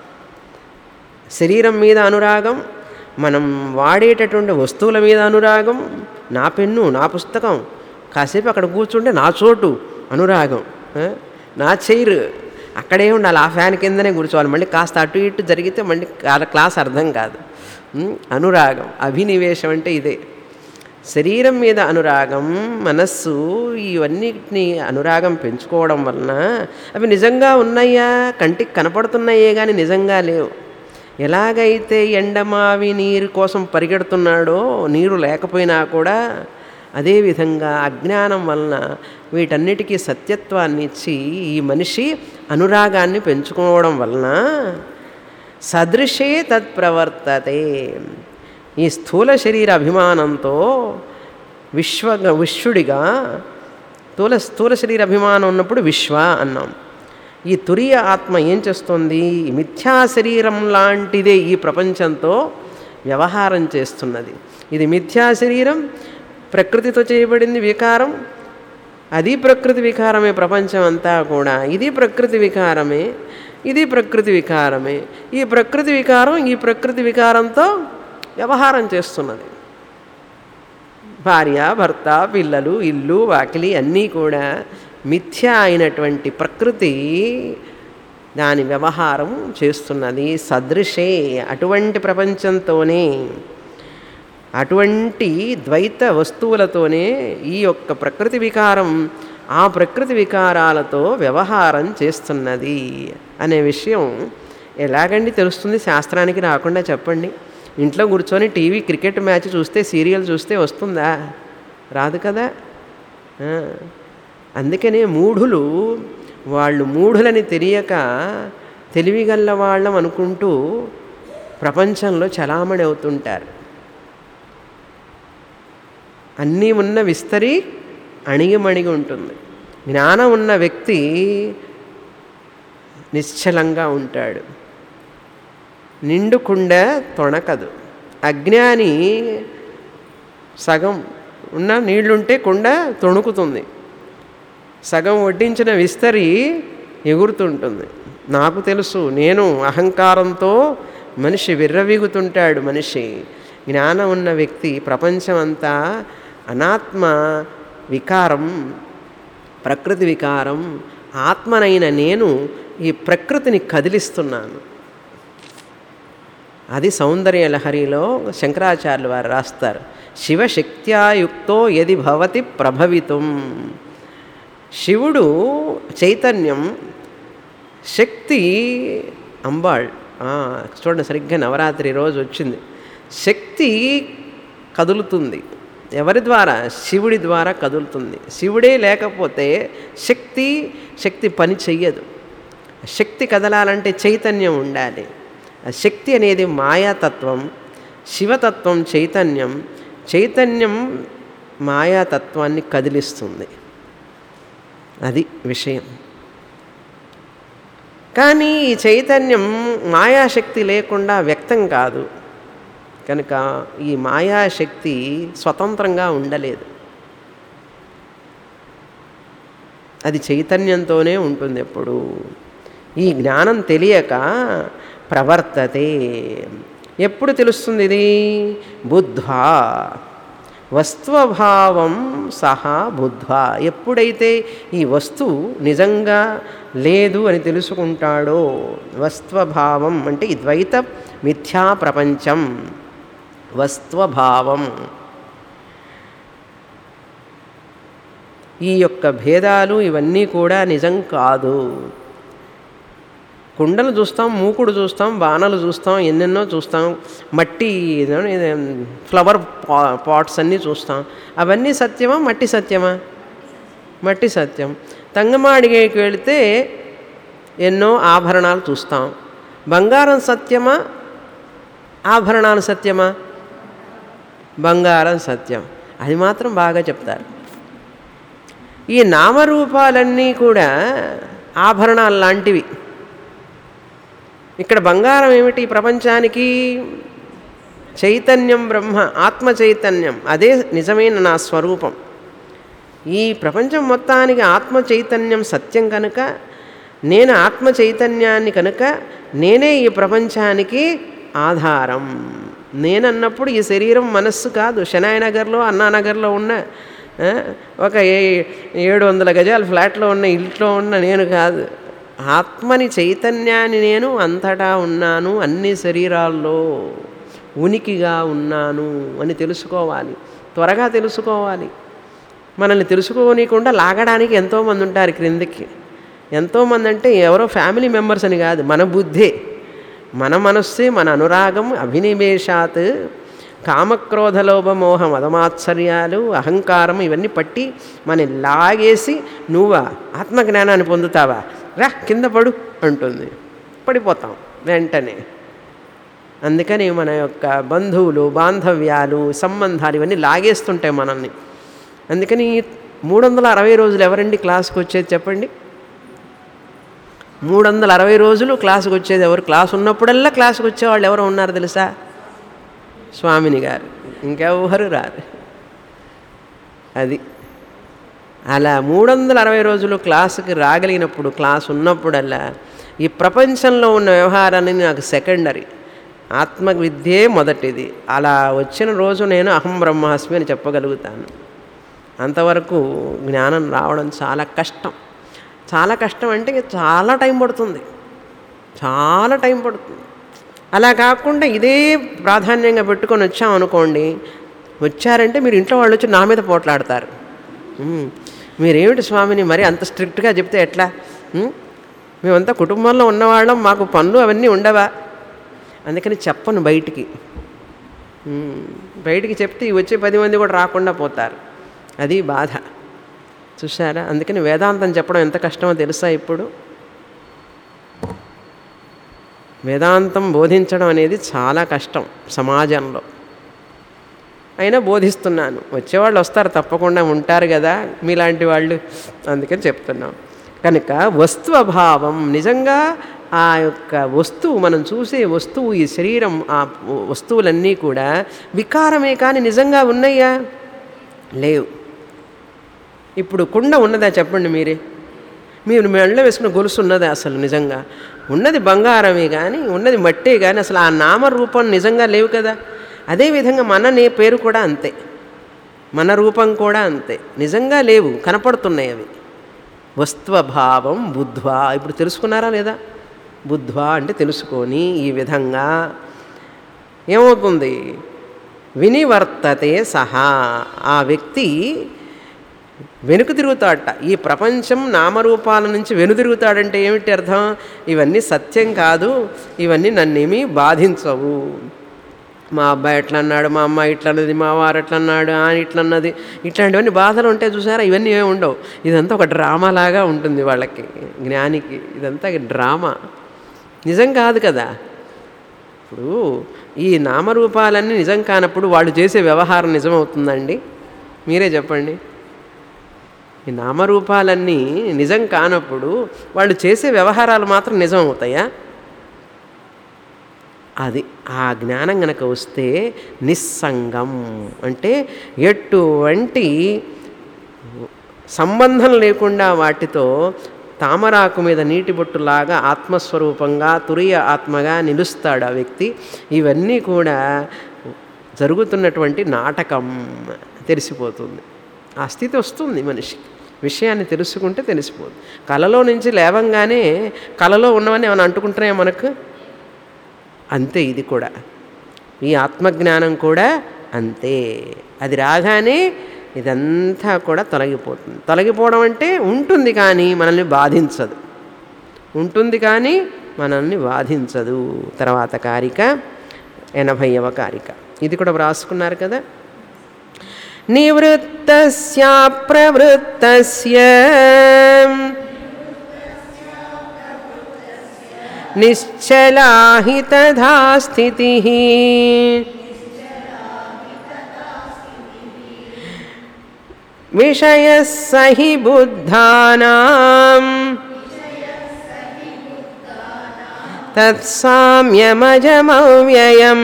శరీరం మీద అనురాగం మనం వాడేటటువంటి వస్తువుల మీద అనురాగం నా పెన్ను నా పుస్తకం కాసేపు అక్కడ కూర్చుంటే నా చోటు అనురాగం ఆ? నా చైర్ అక్కడే ఉండాలి ఆ ఫ్యాన్ కిందనే కూర్చోవాలి మళ్ళీ కాస్త అటు ఇటు జరిగితే మళ్ళీ కా- క్లాస్ అర్థం కాదు ఉం? అనురాగం అభినివేశం అంటే ఇదే శరీరం మీద అనురాగం మనస్సు ఇవన్నిటిని అనురాగం పెంచుకోవడం వలన అవి నిజంగా ఉన్నాయా కంటికి కనపడుతున్నాయే కానీ నిజంగా లేవు ఎలాగైతే ఎండమావి నీరు కోసం పరిగెడుతున్నాడో నీరు లేకపోయినా కూడా అదేవిధంగా అజ్ఞానం వలన వీటన్నిటికీ సత్యత్వాన్ని ఇచ్చి ఈ మనిషి అనురాగాన్ని పెంచుకోవడం వలన సదృశే తత్ప్రవర్తతే ఈ స్థూల శరీర అభిమానంతో విశ్వ విశ్వడిగా స్థూల స్థూల శరీర అభిమానం ఉన్నప్పుడు విశ్వ అన్నాం ఈ తురియ ఆత్మ ఏం చేస్తుంది ఈ మిథ్యా శరీరం లాంటిదే ఈ ప్రపంచంతో వ్యవహారం చేస్తున్నది ఇది మిథ్యా శరీరం ప్రకృతితో చేయబడింది వికారం అది ప్రకృతి వికారమే ప్రపంచం అంతా కూడా ఇది ప్రకృతి వికారమే ఇది ప్రకృతి వికారమే ఈ ప్రకృతి వికారం ఈ ప్రకృతి వికారంతో వ్యవహారం చేస్తున్నది భార్య భర్త పిల్లలు ఇల్లు వాకిలి అన్నీ కూడా మిథ్య అయినటువంటి ప్రకృతి దాని వ్యవహారం చేస్తున్నది సదృశే అటువంటి ప్రపంచంతోనే అటువంటి ద్వైత వస్తువులతోనే ఈ యొక్క ప్రకృతి వికారం ఆ ప్రకృతి వికారాలతో వ్యవహారం చేస్తున్నది అనే విషయం ఎలాగండి తెలుస్తుంది శాస్త్రానికి రాకుండా చెప్పండి ఇంట్లో కూర్చొని టీవీ క్రికెట్ మ్యాచ్ చూస్తే సీరియల్ చూస్తే వస్తుందా రాదు కదా ఆ, అందుకనే మూఢులు వాళ్ళు మూఢులని తెలియక తెలివిగల్ల వాళ్ళం అనుకుంటూ ప్రపంచంలో చలామణి అవుతుంటారు అన్నీ ఉన్న విస్తరి అణిగిమణిగి ఉంటుంది జ్ఞానం ఉన్న వ్యక్తి నిశ్చలంగా ఉంటాడు నిండు కుండ తొణకదు అజ్ఞాని సగం ఉన్న నీళ్లుంటే కుండ తొణుకుతుంది సగం వడ్డించిన విస్తరి ఎగురుతుంటుంది నాకు తెలుసు నేను అహంకారంతో మనిషి విర్రవీగుతుంటాడు మనిషి జ్ఞానం ఉన్న వ్యక్తి ప్రపంచమంతా అనాత్మ వికారం ప్రకృతి వికారం ఆత్మనైన నేను ఈ ప్రకృతిని కదిలిస్తున్నాను అది సౌందర్య లహరిలో శంకరాచార్యులు వారు రాస్తారు శివశక్త్యాయుక్తో యది భవతి ప్రభవితం శివుడు చైతన్యం శక్తి అంబాళ్ ఆ, చూడండి సరిగ్గా నవరాత్రి రోజు వచ్చింది శక్తి కదులుతుంది ఎవరి ద్వారా శివుడి ద్వారా కదులుతుంది శివుడే లేకపోతే శక్తి శక్తి పని చెయ్యదు శక్తి కదలాలంటే చైతన్యం ఉండాలి ఆ శక్తి అనేది మాయాతత్వం శివతత్వం చైతన్యం చైతన్యం మాయాతత్వాన్ని కదిలిస్తుంది అది విషయం కానీ ఈ చైతన్యం మాయాశక్తి లేకుండా వ్యక్తం కాదు కనుక ఈ మాయాశక్తి స్వతంత్రంగా ఉండలేదు అది చైతన్యంతోనే ఉంటుంది ఎప్పుడు ఈ జ్ఞానం తెలియక ప్రవర్తతే ఎప్పుడు తెలుస్తుంది ఇది బుద్ధ్వా వస్త్వభావం సహా బుద్ధ్వా ఎప్పుడైతే ఈ వస్తువు నిజంగా లేదు అని తెలుసుకుంటాడో వస్త్వభావం అంటే ఈ ద్వైత మిథ్యా ప్రపంచం వస్త్వభావం ఈ యొక్క భేదాలు ఇవన్నీ కూడా నిజం కాదు కుండలు చూస్తాం మూకుడు చూస్తాం బాణలు చూస్తాం ఎన్నెన్నో చూస్తాం మట్టి ఇదేమో ఇది ఫ్లవర్ పా పాట్స్ అన్నీ చూస్తాం అవన్నీ సత్యమా మట్టి సత్యమా మట్టి సత్యం తంగమాడిగేకి వెళితే ఎన్నో ఆభరణాలు చూస్తాం బంగారం సత్యమా ఆభరణాలు సత్యమా బంగారం సత్యం అది మాత్రం బాగా చెప్తారు ఈ నామరూపాలన్నీ కూడా ఆభరణాలు లాంటివి ఇక్కడ బంగారం ఏమిటి ఈ ప్రపంచానికి చైతన్యం బ్రహ్మ ఆత్మ చైతన్యం అదే నిజమైన నా స్వరూపం ఈ ప్రపంచం మొత్తానికి ఆత్మ చైతన్యం సత్యం కనుక నేను ఆత్మ చైతన్యాన్ని కనుక నేనే ఈ ప్రపంచానికి ఆధారం నేనన్నప్పుడు ఈ శరీరం మనస్సు కాదు శనాయనగర్లో అన్నానగర్లో ఉన్న ఆ, ఒక ఏ- ఏడు వందల గజాల ఫ్లాట్లో ఉన్న ఇంట్లో ఉన్న నేను కాదు ఆత్మని చైతన్యాన్ని నేను అంతటా ఉన్నాను అన్ని శరీరాల్లో ఉనికిగా ఉన్నాను అని తెలుసుకోవాలి త్వరగా తెలుసుకోవాలి మనల్ని తెలుసుకోనీయకుండా లాగడానికి ఎంతోమంది ఉంటారు క్రిందికి ఎంతోమంది అంటే ఎవరో ఫ్యామిలీ మెంబర్స్ అని కాదు మన బుద్ధే మన మనస్సే మన అనురాగం అభినివేశాత్ కామక్రోధలోభ మోహ మదమాత్సర్యాలు అహంకారం ఇవన్నీ పట్టి మన లాగేసి నువ్వా ఆత్మజ్ఞానాన్ని పొందుతావా రా కింద పడు అంటుంది పడిపోతాం వెంటనే అందుకని మన యొక్క బంధువులు బాంధవ్యాలు సంబంధాలు ఇవన్నీ లాగేస్తుంటాయి మనల్ని అందుకని మూడు వందల అరవై రోజులు ఎవరండి క్లాస్కి వచ్చేది చెప్పండి మూడు వందల అరవై రోజులు క్లాసుకు వచ్చేది ఎవరు క్లాస్ ఉన్నప్పుడల్లా క్లాసుకు వచ్చేవాళ్ళు ఎవరు ఉన్నారు తెలుసా స్వామిని గారు ఇంకెవ్వరు రారు అది అలా మూడు వందల అరవై రోజులు క్లాసుకి రాగలిగినప్పుడు క్లాస్ ఉన్నప్పుడల్లా ఈ ప్రపంచంలో ఉన్న వ్యవహారాన్ని నాకు సెకండరీ ఆత్మ విద్యే మొదటిది అలా వచ్చిన రోజు నేను అహం బ్రహ్మాస్మి అని చెప్పగలుగుతాను అంతవరకు జ్ఞానం రావడం చాలా కష్టం చాలా కష్టం అంటే ఇక చాలా టైం పడుతుంది చాలా టైం పడుతుంది అలా కాకుండా ఇదే ప్రాధాన్యంగా పెట్టుకొని వచ్చాం అనుకోండి వచ్చారంటే మీరు ఇంట్లో వాళ్ళు వచ్చి నా మీద పోట్లాడతారు ఉమ్, మీరేమిటి స్వామిని మరి అంత స్ట్రిక్ట్గా చెప్తే ఎట్లా ఉమ్, మేమంతా కుటుంబంలో ఉన్నవాళ్ళం మాకు పనులు అవన్నీ ఉండవా అందుకని చెప్పను బయటికి ఉమ్, బయటికి చెప్తే ఈ వచ్చే పది మంది కూడా రాకుండా పోతారు అది బాధ చూసారా అందుకని వేదాంతం చెప్పడం ఎంత కష్టమో తెలుసా ఇప్పుడు వేదాంతం బోధించడం అనేది చాలా కష్టం సమాజంలో అయినా బోధిస్తున్నాను వచ్చేవాళ్ళు వస్తారు తప్పకుండా ఉంటారు కదా మీలాంటి వాళ్ళు అందుకని చెప్తున్నాం కనుక వస్తు అభావం నిజంగా ఆ యొక్క వస్తువు మనం చూసే వస్తువు ఈ శరీరం ఆ వస్తువులన్నీ కూడా వికారమే కానీ నిజంగా ఉన్నాయా లేవు ఇప్పుడు కుండ ఉన్నదా చెప్పండి మీరే మీరు మెళ్ళ వేసుకున్న గొలుసు ఉన్నదా అసలు నిజంగా ఉన్నది బంగారమే కానీ ఉన్నది మట్టే కానీ అసలు ఆ నామరూపం నిజంగా లేవు కదా అదేవిధంగా మన నే పేరు కూడా అంతే మన రూపం కూడా అంతే నిజంగా లేవు కనపడుతున్నాయి అవి వస్త్వభావం బుద్ధ్వా ఇప్పుడు తెలుసుకున్నారా లేదా బుద్ధ్వా అంటే తెలుసుకొని ఈ విధంగా ఏమవుతుంది వినివర్తతే సహా ఆ వ్యక్తి వెనుక తిరుగుతాడట ఈ ప్రపంచం నామరూపాల నుంచి వెనుదిరుగుతాడంటే ఏమిటి అర్థం ఇవన్నీ సత్యం కాదు ఇవన్నీ నన్నేమీ బాధించవు మా అబ్బాయి ఎట్లా అన్నాడు మా అమ్మాయి ఇట్లా అన్నది మా వారు ఎట్లా అన్నాడు ఆయన ఇట్లా అన్నది ఇట్లాంటివన్నీ బాధలు ఉంటాయి చూసారా ఇవన్నీ ఏమి ఉండవు ఇదంతా ఒక డ్రామా లాగా ఉంటుంది వాళ్ళకి జ్ఞానికి ఇదంతా డ్రామా నిజం కాదు కదా ఇప్పుడు ఈ నామరూపాలన్నీ నిజం కానప్పుడు వాళ్ళు చేసే వ్యవహారం నిజమవుతుందండి మీరే చెప్పండి ఈ నామరూపాలన్నీ నిజం కానప్పుడు వాళ్ళు చేసే వ్యవహారాలు మాత్రం నిజం అవుతాయా అది ఆ జ్ఞానం గనక వస్తే నిస్సంగం అంటే ఎటువంటి సంబంధం లేకుండా వాటితో తామరాకు మీద నీటి బొట్టులాగా ఆత్మస్వరూపంగా తురియ ఆత్మగా నిలుస్తాడు ఆ వ్యక్తి ఇవన్నీ కూడా జరుగుతున్నటువంటి నాటకం తెలిసిపోతుంది ఆ స్థితి వస్తుంది మనిషికి విషయాన్ని తెలుసుకుంటే తెలిసిపోతుంది కళలో నుంచి లేవంగానే కళలో ఉన్నవన్నీ ఏమైనా అంటుకుంటున్నాయా మనకు అంతే ఇది కూడా ఈ ఆత్మజ్ఞానం కూడా అంతే అది రాగానే ఇదంతా కూడా తొలగిపోతుంది తొలగిపోవడం అంటే ఉంటుంది కానీ మనల్ని బాధించదు ఉంటుంది కానీ మనల్ని బాధించదు తర్వాత కారిక ఎనభైవ కారిక ఇది కూడా వ్రాసుకున్నారు కదా నివృత్తస్య ప్రవృత్తస్య నిశ్చలా హి తథా స్థితి విషయ సహి బుద్ధానాం తత్సామ్యమజమవ్యయం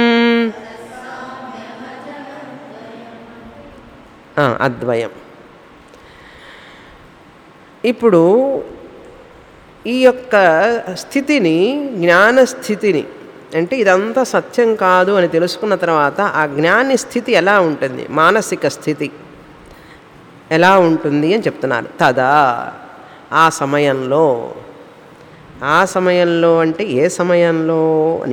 ఆ, అద్వయం ఇప్పుడు ఈ యొక్క స్థితిని జ్ఞానస్థితిని అంటే ఇదంతా సత్యం కాదు అని తెలుసుకున్న తర్వాత ఆ జ్ఞాని స్థితి ఎలా ఉంటుంది మానసిక స్థితి ఎలా ఉంటుంది అని చెప్తున్నారు తదా ఆ సమయంలో ఆ సమయంలో అంటే ఏ సమయంలో అని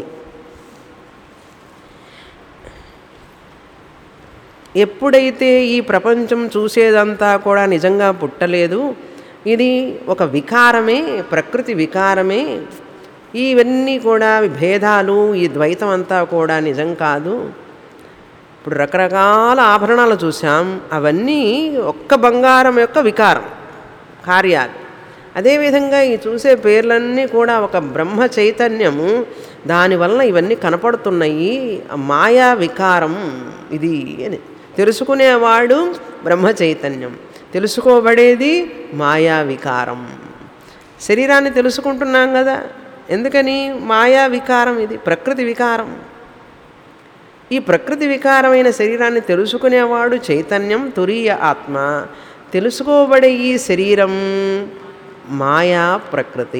ఎప్పుడైతే ఈ ప్రపంచం చూసేదంతా కూడా నిజంగా పుట్టలేదు ఇది ఒక వికారమే ప్రకృతి వికారమే ఇవన్నీ కూడా భేదాలు ఈ ద్వైతం అంతా కూడా నిజం కాదు ఇప్పుడు రకరకాల ఆభరణాలు చూసాం అవన్నీ ఒక్క బంగారం యొక్క వికారం కార్యాలు అదేవిధంగా ఈ చూసే పేర్లన్నీ కూడా ఒక బ్రహ్మ చైతన్యము దానివలన ఇవన్నీ కనపడుతున్నాయి మాయా వికారం ఇది అని తెలుసుకునేవాడు బ్రహ్మ చైతన్యం తెలుసుకోబడేది మాయా వికారం శరీరాన్ని తెలుసుకుంటున్నాం కదా ఎందుకని మాయా వికారం ఇది ప్రకృతి వికారం ఈ ప్రకృతి వికారమైన శరీరాన్ని తెలుసుకునేవాడు చైతన్యం తురీయ ఆత్మ తెలుసుకోబడే ఈ శరీరం మాయా ప్రకృతి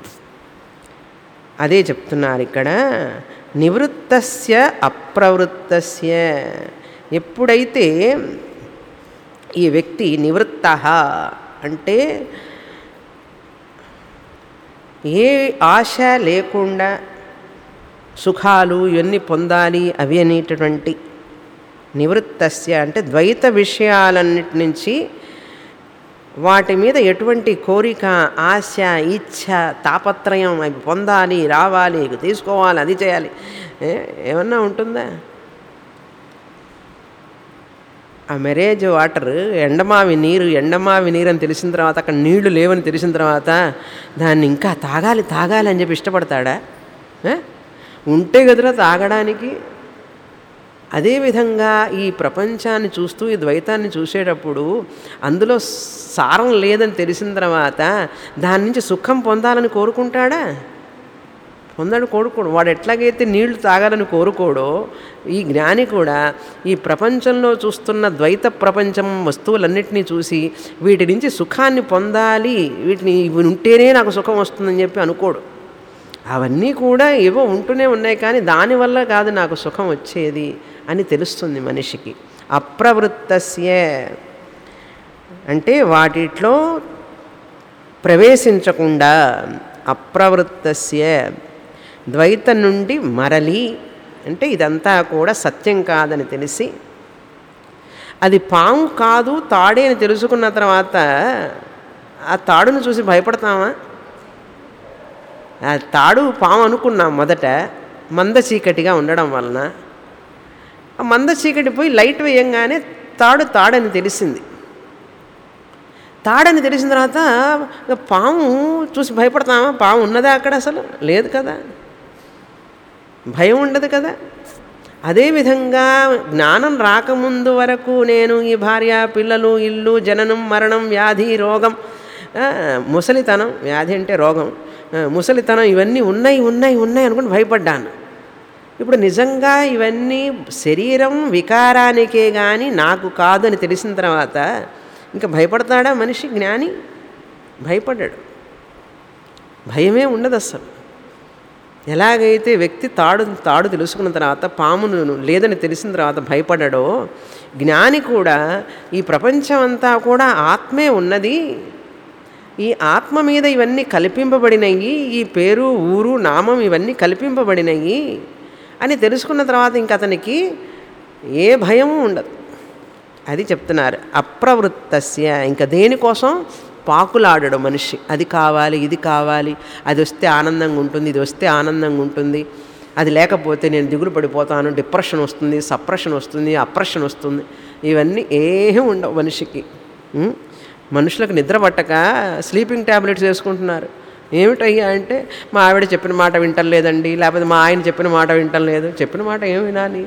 అదే చెప్తున్నారు ఇక్కడ నివృత్తస్య అప్రవృత్తస్య ఎప్పుడైతే ఈ వ్యక్తి నివృత్త అంటే ఏ ఆశ లేకుండా సుఖాలు ఇవన్నీ పొందాలి అవి అనేటటువంటి నివృత్తస్య అంటే ద్వైత విషయాలన్నిటి నుంచి వాటి మీద ఎటువంటి కోరిక ఆశ ఇచ్ఛ తాపత్రయం అవి పొందాలి రావాలి ఇవి తీసుకోవాలి అది చేయాలి ఏ, ఏమన్నా ఉంటుందా ఆ మెరేజ్ వాటర్ ఎండమావి నీరు ఎండమావి నీరు అని తెలిసిన తర్వాత అక్కడ నీళ్లు లేవని తెలిసిన తర్వాత దాన్ని ఇంకా తాగాలి తాగాలి అని చెప్పి ఇష్టపడతాడా ఏ? ఉంటే కదరా తాగడానికి అదేవిధంగా ఈ ప్రపంచాన్ని చూస్తూ ఈ ద్వైతాన్ని చూసేటప్పుడు అందులో సారం లేదని తెలిసిన తర్వాత దాని నుంచి సుఖం పొందాలని కోరుకుంటాడా పొందాడు కోరుకోడు వాడు ఎట్లాగైతే నీళ్లు తాగాలని కోరుకోడో ఈ జ్ఞాని కూడా ఈ ప్రపంచంలో చూస్తున్న ద్వైత ప్రపంచం వస్తువులన్నిటినీ చూసి వీటి నుంచి సుఖాన్ని పొందాలి వీటిని ఇవి ఉంటేనే నాకు సుఖం వస్తుందని చెప్పి అనుకోడు అవన్నీ కూడా ఏవో ఉంటూనే ఉన్నాయి కానీ దానివల్ల కాదు నాకు సుఖం వచ్చేది అని తెలుస్తుంది మనిషికి అప్రవృత్తస్య అంటే వాటిట్లో ప్రవేశించకుండా అప్రవృత్తస్య ద్వైతం నుండి మరలి అంటే ఇదంతా కూడా సత్యం కాదని తెలిసి అది పాము కాదు తాడే అని తెలుసుకున్న తర్వాత ఆ తాడును చూసి భయపడతామా ఆ తాడు పాము అనుకున్నాం మొదట మంద చీకటిగా ఉండడం వలన ఆ మంద చీకటి పోయి లైట్ వేయంగానే తాడు తాడని తెలిసింది తాడని తెలిసిన తర్వాత ఇక పాము చూసి భయపడతామా పాము ఉన్నదా అక్కడ అసలు లేదు కదా భయం ఉండదు కదా అదేవిధంగా జ్ఞానం రాకముందు వరకు నేను ఈ భార్య పిల్లలు ఇల్లు జననం మరణం వ్యాధి రోగం ఆ, ముసలితనం వ్యాధి అంటే రోగం ఆ, ముసలితనం ఇవన్నీ ఉన్నాయి ఉన్నాయి ఉన్నాయి అనుకుని భయపడ్డాను ఇప్పుడు నిజంగా ఇవన్నీ శరీరం వికారానికే కానీ నాకు కాదు అని తెలిసిన తర్వాత ఇంకా భయపడతాడా మనిషి జ్ఞాని భయపడ్డాడు భయమే ఉండదు అసలు ఎలాగైతే వ్యక్తి తాడు తాడు తెలుసుకున్న తర్వాత పామును లేదని తెలిసిన తర్వాత భయపడ్డాడో జ్ఞాని కూడా ఈ ప్రపంచం అంతా కూడా ఆత్మే ఉన్నది ఈ ఆత్మ మీద ఇవన్నీ కల్పింపబడినవి ఈ పేరు ఊరు నామం ఇవన్నీ కల్పింపబడినవి అని తెలుసుకున్న తర్వాత ఇంక అతనికి ఏ భయము ఉండదు అది చెప్తున్నారు అప్రవృత్తస్య ఇంకా దేనికోసం పాకులాడడు మనిషి అది కావాలి ఇది కావాలి అది వస్తే ఆనందంగా ఉంటుంది ఇది వస్తే ఆనందంగా ఉంటుంది అది లేకపోతే నేను దిగులు పడిపోతాను డిప్రెషన్ వస్తుంది సప్రెషన్ వస్తుంది అప్రెషన్ వస్తుంది ఇవన్నీ ఏమీ ఉండవు మనిషికి ఉం? మనుషులకు నిద్ర పట్టక స్లీపింగ్ ట్యాబ్లెట్స్ వేసుకుంటున్నారు ఏమిటయ్యా అంటే మా ఆవిడ చెప్పిన మాట వింటలేదండి లేకపోతే మా ఆయన చెప్పిన మాట వింటలేదు చెప్పిన మాట ఏం వినాలి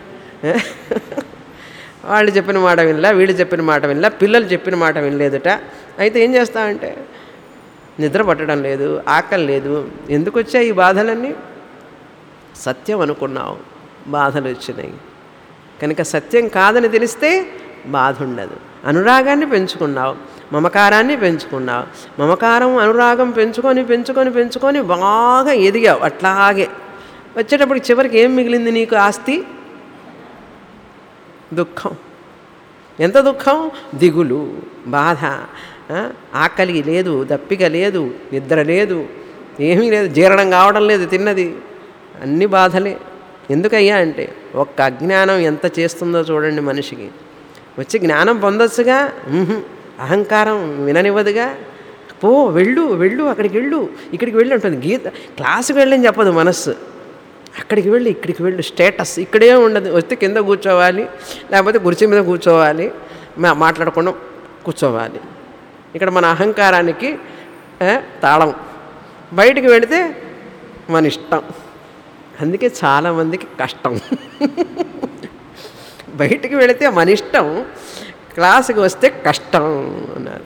వాళ్ళు చెప్పిన మాట వినలా వీళ్ళు చెప్పిన మాట వినలా పిల్లలు చెప్పిన మాట వినలేదుట అయితే ఏం చేస్తామంటే నిద్ర పట్టడం లేదు ఆకలి లేదు ఎందుకు వచ్చాయి ఈ బాధలన్నీ సత్యం అనుకున్నావు బాధలు వచ్చినాయి కనుక సత్యం కాదని తెలిస్తే బాధ ఉండదు అనురాగాన్ని పెంచుకున్నావు మమకారాన్ని పెంచుకున్నావు మమకారం అనురాగం పెంచుకొని పెంచుకొని పెంచుకొని బాగా ఎదిగావు అట్లాగే వచ్చేటప్పుడు చివరికి ఏం మిగిలింది నీకు ఆస్తి దుఃఖం ఎంత దుఃఖం దిగులు బాధ ఆ, ఆకలి లేదు దప్పిక లేదు నిద్ర లేదు ఏమీ లేదు జీర్ణం కావడం లేదు తిన్నది అన్ని బాధలే ఎందుకయ్యా అంటే ఒక్క అజ్ఞానం ఎంత చేస్తుందో చూడండి మనిషికి వచ్చి జ్ఞానం పొందొచ్చుగా ఉహుం, అహంకారం విననివ్వదుగా పో వెళ్ళు వెళ్ళు అక్కడికి వెళ్ళు ఇక్కడికి వెళ్ళు ఉంటుంది గీత క్లాసుకి వెళ్ళని చెప్పదు మనస్సు అక్కడికి వెళ్ళి ఇక్కడికి వెళ్ళు స్టేటస్ ఇక్కడే ఉండదు వస్తే కింద కూర్చోవాలి లేకపోతే కుర్చీ మీద కూర్చోవాలి మా- మాట్లాడకుండా కూర్చోవాలి ఇక్కడ మన అహంకారానికి ఆ, తాళం బయటికి వెళితే మన ఇష్టం అందుకే చాలామందికి కష్టం బయటికి వెళితే మన ఇష్టం క్లాసుకి వస్తే కష్టం అన్నారు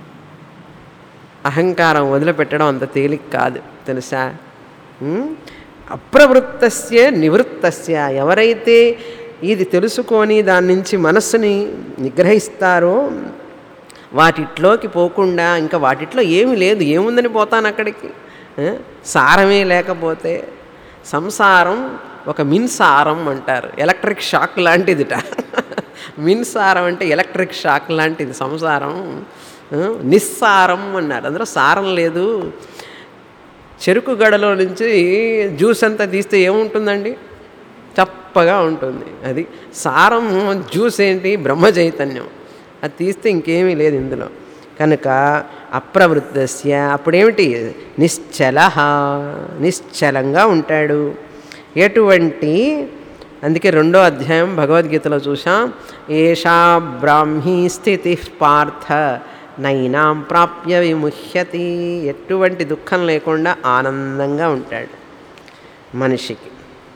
అహంకారం వదిలిపెట్టడం అంత తేలిక కాదు తెలుసా ఉమ్? అప్రవృత్తస్య నివృత్తస్య ఎవరైతే ఇది తెలుసుకొని దాని నుంచి మనస్సుని నిగ్రహిస్తారో వాటిట్లోకి పోకుండా ఇంకా వాటిట్లో ఏమీ లేదు ఏముందని పోతాను అక్కడికి ఆ? సారమే లేకపోతే సంసారం ఒక మిన్సారం అంటారు ఎలక్ట్రిక్ షాక్ లాంటిదిట మిన్సారం అంటే ఎలక్ట్రిక్ షాక్ లాంటిది సంసారం ఆ? నిస్సారం అన్నారు అందులో సారం లేదు చెరుకు గడలో నుంచి జ్యూస్ అంతా తీస్తే ఏముంటుందండి చప్పగా ఉంటుంది అది సారం జ్యూస్ ఏంటి బ్రహ్మ చైతన్యం అది తీస్తే ఇంకేమీ లేదు ఇందులో కనుక అప్రవృత్తస్య అప్పుడేమిటి నిశ్చల నిశ్చలంగా ఉంటాడు ఎటువంటి అందుకే రెండో అధ్యాయం భగవద్గీతలో చూసాం ఏషా బ్రాహ్మీ స్థితి పార్థ నైనాం ప్రాప్య విముహ్యతి ఎటువంటి దుఃఖం లేకుండా ఆనందంగా ఉంటాడు మనిషికి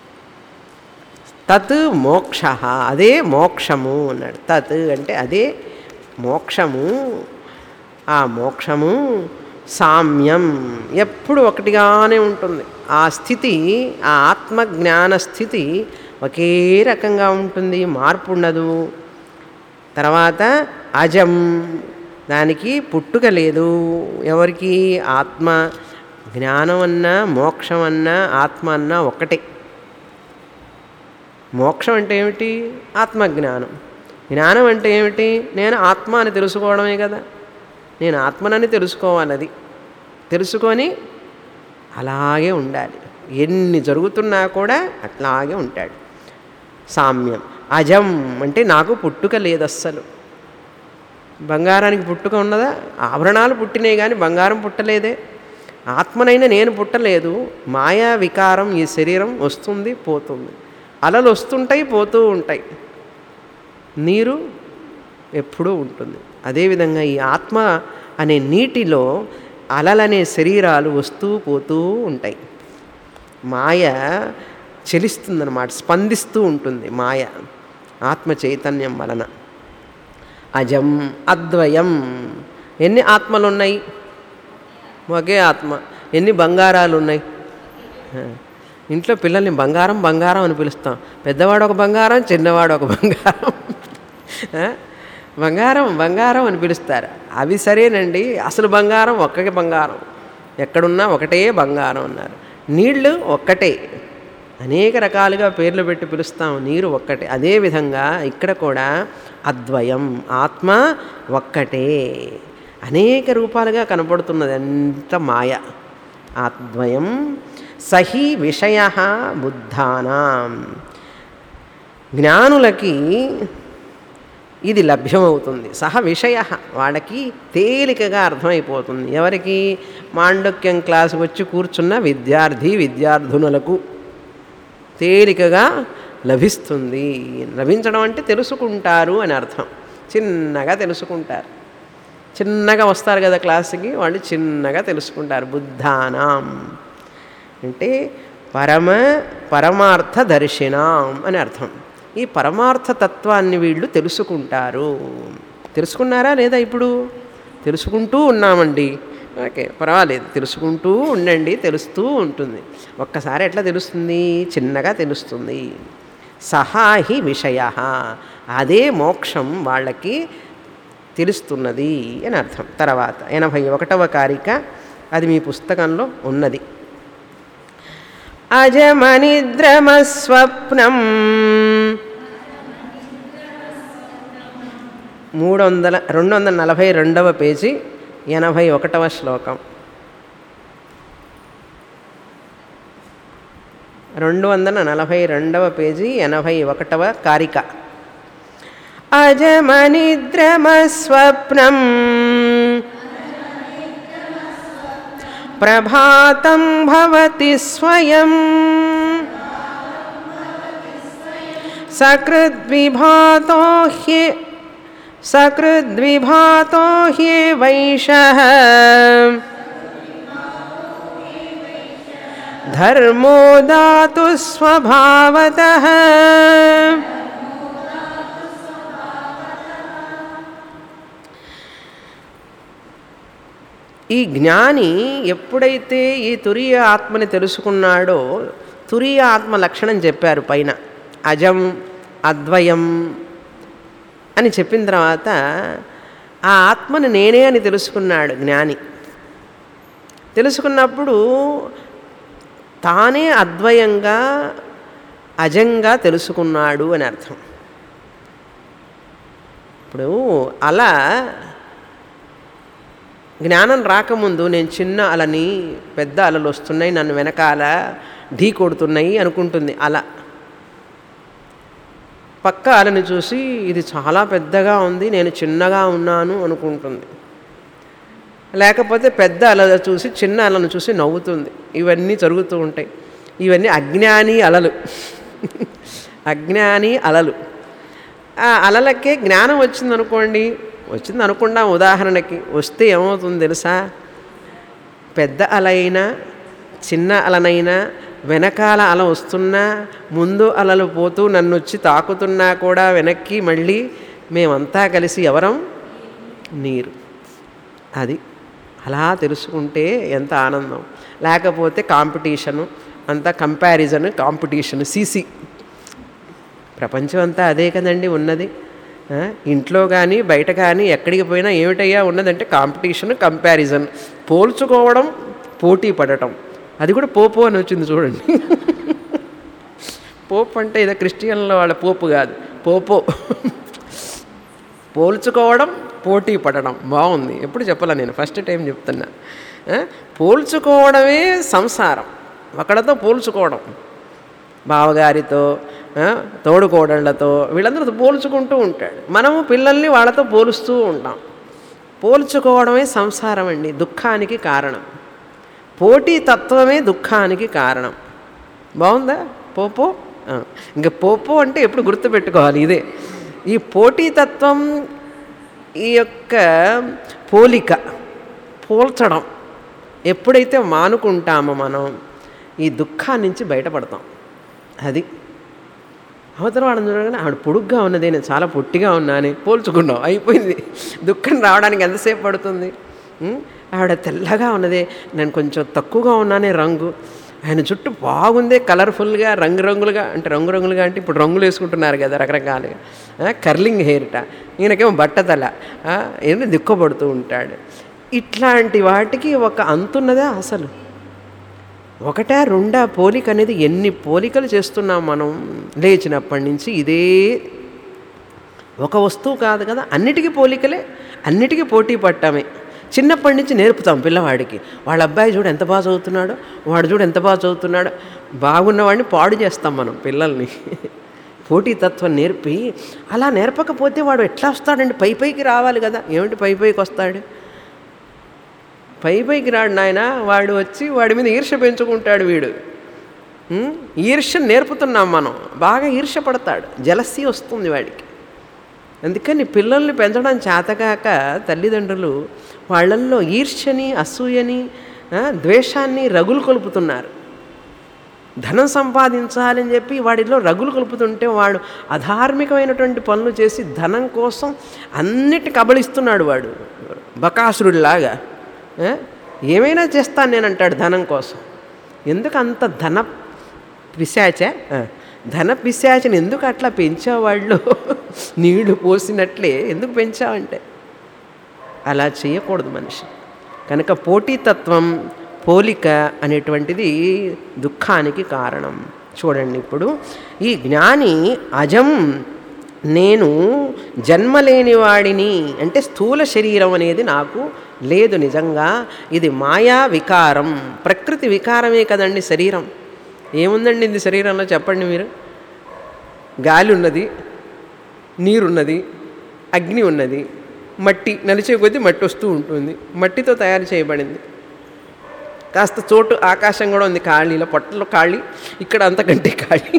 తత్ మోక్ష అదే మోక్షము అన్నాడు తత్ అంటే అదే మోక్షము ఆ మోక్షము సామ్యం ఎప్పుడు ఒకటిగానే ఉంటుంది ఆ స్థితి ఆ ఆత్మజ్ఞాన స్థితి ఒకే రకంగా ఉంటుంది మార్పు ఉండదు తర్వాత అజం దానికి పుట్టుక లేదు ఎవరికి ఆత్మ జ్ఞానం అన్నా మోక్షం అన్నా ఆత్మ అన్నా ఒక్కటే మోక్షం అంటే ఏమిటి ఆత్మజ్ఞానం జ్ఞానం అంటే ఏమిటి నేను ఆత్మ అని తెలుసుకోవడమే కదా నేను ఆత్మనని తెలుసుకోవాలది తెలుసుకొని అలాగే ఉండాలి ఎన్ని జరుగుతున్నా కూడా అట్లాగే ఉంటాడు సామ్యం అజం అంటే నాకు పుట్టుక లేదు అస్సలు బంగారానికి పుట్టుక ఉన్నదా ఆభరణాలు పుట్టినాయి కానీ బంగారం పుట్టలేదే ఆత్మనైనా నేను పుట్టలేదు మాయా వికారం ఈ శరీరం వస్తుంది పోతుంది అలలు వస్తుంటాయి పోతూ ఉంటాయి నీరు ఎప్పుడూ ఉంటుంది అదేవిధంగా ఈ ఆత్మ అనే నీటిలో అలలనే శరీరాలు వస్తూ పోతూ ఉంటాయి మాయ చెలిస్తుందన్నమాట స్పందిస్తూ ఉంటుంది మాయ ఆత్మ చైతన్యం వలన అజం అద్వయం ఎన్ని ఆత్మలు ఉన్నాయి ఒకే ఆత్మ ఎన్ని బంగారాలు ఉన్నాయి ఇంట్లో పిల్లల్ని బంగారం బంగారం అని పిలుస్తాం పెద్దవాడు ఒక బంగారం చిన్నవాడు ఒక బంగారం బంగారం బంగారం అని పిలుస్తారు అవి సరేనండి అసలు బంగారం ఒక్కటే బంగారం ఎక్కడున్నా ఒకటే బంగారం అన్నారు నీళ్లు ఒక్కటే అనేక రకాలుగా పేర్లు పెట్టి పిలుస్తాం నీరు ఒక్కటే అదేవిధంగా ఇక్కడ కూడా అద్వయం ఆత్మ ఒక్కటే అనేక రూపాలుగా కనపడుతున్నది అంత మాయ అద్వయం సహి విషయ బుద్ధానాం జ్ఞానులకి ఇది లభ్యమవుతుంది సహ విషయ వాళ్ళకి తేలికగా అర్థమైపోతుంది ఎవరికి మాండక్యం క్లాసు వచ్చి కూర్చున్న విద్యార్థి విద్యార్థునులకు తేలికగా లభిస్తుంది లభించడం అంటే తెలుసుకుంటారు అని అర్థం చిన్నగా తెలుసుకుంటారు చిన్నగా వస్తారు కదా క్లాసుకి వాళ్ళు చిన్నగా తెలుసుకుంటారు బుద్ధానాం అంటే పరమ పరమార్థ దర్శనం అని అర్థం ఈ పరమార్థ తత్వాన్ని వీళ్ళు తెలుసుకుంటారు తెలుసుకున్నారా లేదా ఇప్పుడు తెలుసుకుంటూ ఉన్నామండి ఓకే పర్వాలేదు తెలుసుకుంటూ ఉండండి తెలుస్తూ ఉంటుంది ఒక్కసారి ఎట్లా తెలుస్తుంది చిన్నగా తెలుస్తుంది సహాహి విషయ అదే మోక్షం వాళ్ళకి తెలుస్తున్నది అని అర్థం తర్వాత ఎనభై ఒకటవ కారిక అది మీ పుస్తకంలో ఉన్నది అజమనిద్రమస్వప్నం మూడు వందల రెండు వందల నలభై రెండవ పేజీ ఎనభై ఒకటవ శ్లోకం రెండు వందల నలభై రెండవ పేజీ ఎనభై ఒకటవ కారిక అజమనిద్రమస్వప్నం ప్రభాతం భవతి స్వయం సకృద్విభాతో హ్యే సకృద్విభాతో హ్యేవైషः ధర్మో దాతు స్వభావతః ఈ జ్ఞాని ఎప్పుడైతే ఈ తురియ ఆత్మని తెలుసుకున్నాడో తురియ ఆత్మ లక్షణం చెప్పారు పైన అజం అద్వయం అని చెప్పిన తర్వాత ఆ ఆత్మను నేనే అని తెలుసుకున్నాడు జ్ఞాని తెలుసుకున్నప్పుడు తానే అద్వయంగా అజంగా తెలుసుకున్నాడు అని అర్థం ఇప్పుడు అలా జ్ఞానం రాకముందు నేను చిన్న అలని పెద్ద అలలు వస్తున్నాయి నన్ను వెనకాల ఢీ కొడుతున్నాయి అనుకుంటుంది అల పక్క అలని చూసి ఇది చాలా పెద్దగా ఉంది నేను చిన్నగా ఉన్నాను అనుకుంటుంది లేకపోతే పెద్ద అల చూసి చిన్న అలను చూసి నవ్వుతుంది ఇవన్నీ జరుగుతూ ఉంటాయి ఇవన్నీ అజ్ఞాని అలలు అజ్ఞాని అలలు ఆ అలలకే జ్ఞానం వచ్చిందనుకోండి వచ్చింది అనుకున్నాం ఉదాహరణకి వస్తే ఏమవుతుంది తెలుసా పెద్ద అల అయినా చిన్న అలనైనా వెనకాల అల వస్తున్నా ముందు అలలు పోతూ నన్ను వచ్చి తాకుతున్నా కూడా వెనక్కి మళ్ళీ మేమంతా కలిసి ఎవరం నీరు అది అలా తెలుసుకుంటే ఎంత ఆనందం లేకపోతే కాంపిటీషను అంతా కంపారిజన్ కాంపిటీషన్ సీసీ ప్రపంచం అంతా అదే కదండి ఉన్నది ఆ, ఇంట్లో కానీ బయట కానీ ఎక్కడికి పోయినా ఏమిటయ్యా ఉన్నదంటే కాంపిటీషన్ కంపారిజన్ పోల్చుకోవడం పోటీ పడటం అది కూడా పోపు అని వచ్చింది చూడండి పోపు అంటే ఇదో క్రిస్టియన్లో వాళ్ళ పోపు కాదు పోపో పోల్చుకోవడం పోటీ పడడం బాగుంది ఎప్పుడు చెప్పాల నేను ఫస్ట్ టైం చెప్తున్నా ఆ, పోల్చుకోవడమే సంసారం ఒకడితో పోల్చుకోవడం బావగారితో ఆ, తోడుకోడళ్లతో వీళ్ళందరితో పోల్చుకుంటూ ఉంటాడు మనము పిల్లల్ని వాళ్ళతో పోలుస్తూ ఉంటాం పోల్చుకోవడమే సంసారం అండి దుఃఖానికి కారణం పోటీ తత్వమే దుఃఖానికి కారణం బాగుందా పోపో ఆ, ఇంకా పోపో అంటే ఎప్పుడు గుర్తుపెట్టుకోవాలి ఇదే ఈ పోటీతత్వం ఈ యొక్క పోలిక పోల్చడం ఎప్పుడైతే మానుకుంటామో మనం ఈ దుఃఖాన్ని నుంచి బయటపడతాం అది అవతల వాళ్ళని చూడగానే ఆవిడ పొడుగ్గా ఉన్నది నేను చాలా పొట్టిగా ఉన్నాను పోల్చుకున్నాం అయిపోయింది దుఃఖం రావడానికి ఎంతసేపు పడుతుంది ఉం? ఆవిడ తెల్లగా ఉన్నదే నేను కొంచెం తక్కువగా ఉన్నానే రంగు ఆయన జుట్టు బాగుందే కలర్ఫుల్గా రంగురంగులుగా అంటే రంగురంగులుగా అంటే ఇప్పుడు రంగులు వేసుకుంటున్నారు కదా రకరకాలుగా ఆ, కర్లింగ్ హెయిర్ట ఈయనకేమో బట్టతల ఆ, ఏంటి దుఃఖపడుతూ ఉంటాడు ఇట్లాంటి వాటికి ఒక అంతున్నదా అసలు ఒకటా రెండా పోలిక అనేది ఎన్ని పోలికలు చేస్తున్నాం మనం లేచినప్పటి నుంచి ఇదే ఒక వస్తువు కాదు కదా అన్నిటికీ పోలికలే అన్నిటికీ పోటీ పట్టామే చిన్నప్పటి నుంచి నేర్పుతాం పిల్లవాడికి వాళ్ళ అబ్బాయి చూడు ఎంత బాగా చదువుతున్నాడో వాడు చూడు ఎంత బాగా చదువుతున్నాడో బాగున్నవాడిని పాడు చేస్తాం మనం పిల్లల్ని పోటీతత్వం నేర్పి అలా నేర్పకపోతే వాడు ఎట్లా వస్తాడండి పై పైకి రావాలి కదా ఏమిటి పై పైకి వస్తాడు పై పైకి రాడు నాయన వాడు వచ్చి వాడి మీద ఈర్ష్య పెంచుకుంటాడు వీడు ఉం? ఈర్ష్య నేర్పుతున్నాం మనం బాగా ఈర్ష్య పడతాడు జలస్సి వస్తుంది వాడికి అందుకని పిల్లల్ని పెంచడం చేతకాక తల్లిదండ్రులు వాళ్ళల్లో ఈర్ష్యని అసూయని ఆ, ద్వేషాన్ని రగులు కొలుపుతున్నారు ధనం సంపాదించాలని చెప్పి వాడిలో రగులు కలుపుతుంటే వాడు అధార్మికమైనటువంటి పనులు చేసి ధనం కోసం అన్నిటి కబళిస్తున్నాడు వాడు బకాసురుడిలాగా ఆ? ఏమైనా చేస్తాను నేను అంటాడు ధనం కోసం ఎందుకు అంత ధన పిశాచ ఆ, ధన పిశాచని ఎందుకు అట్లా పెంచావాళ్ళు నీళ్లు పోసినట్లే ఎందుకు పెంచావంటే అలా చేయకూడదు మనిషి కనుక పోటీతత్వం పోలిక అనేటువంటిది దుఃఖానికి కారణం చూడండి ఇప్పుడు ఈ జ్ఞాని అజం నేను జన్మలేని వాడిని అంటే స్థూల శరీరం అనేది నాకు లేదు నిజంగా ఇది మాయా వికారం ప్రకృతి వికారమే కదండి శరీరం ఏముందండి ఇది శరీరంలో చెప్పండి మీరు గాలి ఉన్నది నీరున్నది అగ్ని ఉన్నది మట్టి నలిచే కొద్దీ మట్టి వస్తూ ఉంటుంది మట్టితో తయారు చేయబడింది కాస్త చోటు ఆకాశం కూడా ఉంది ఖాళీలో పొట్టలో ఖాళీ ఇక్కడ అంతకంటే ఖాళీ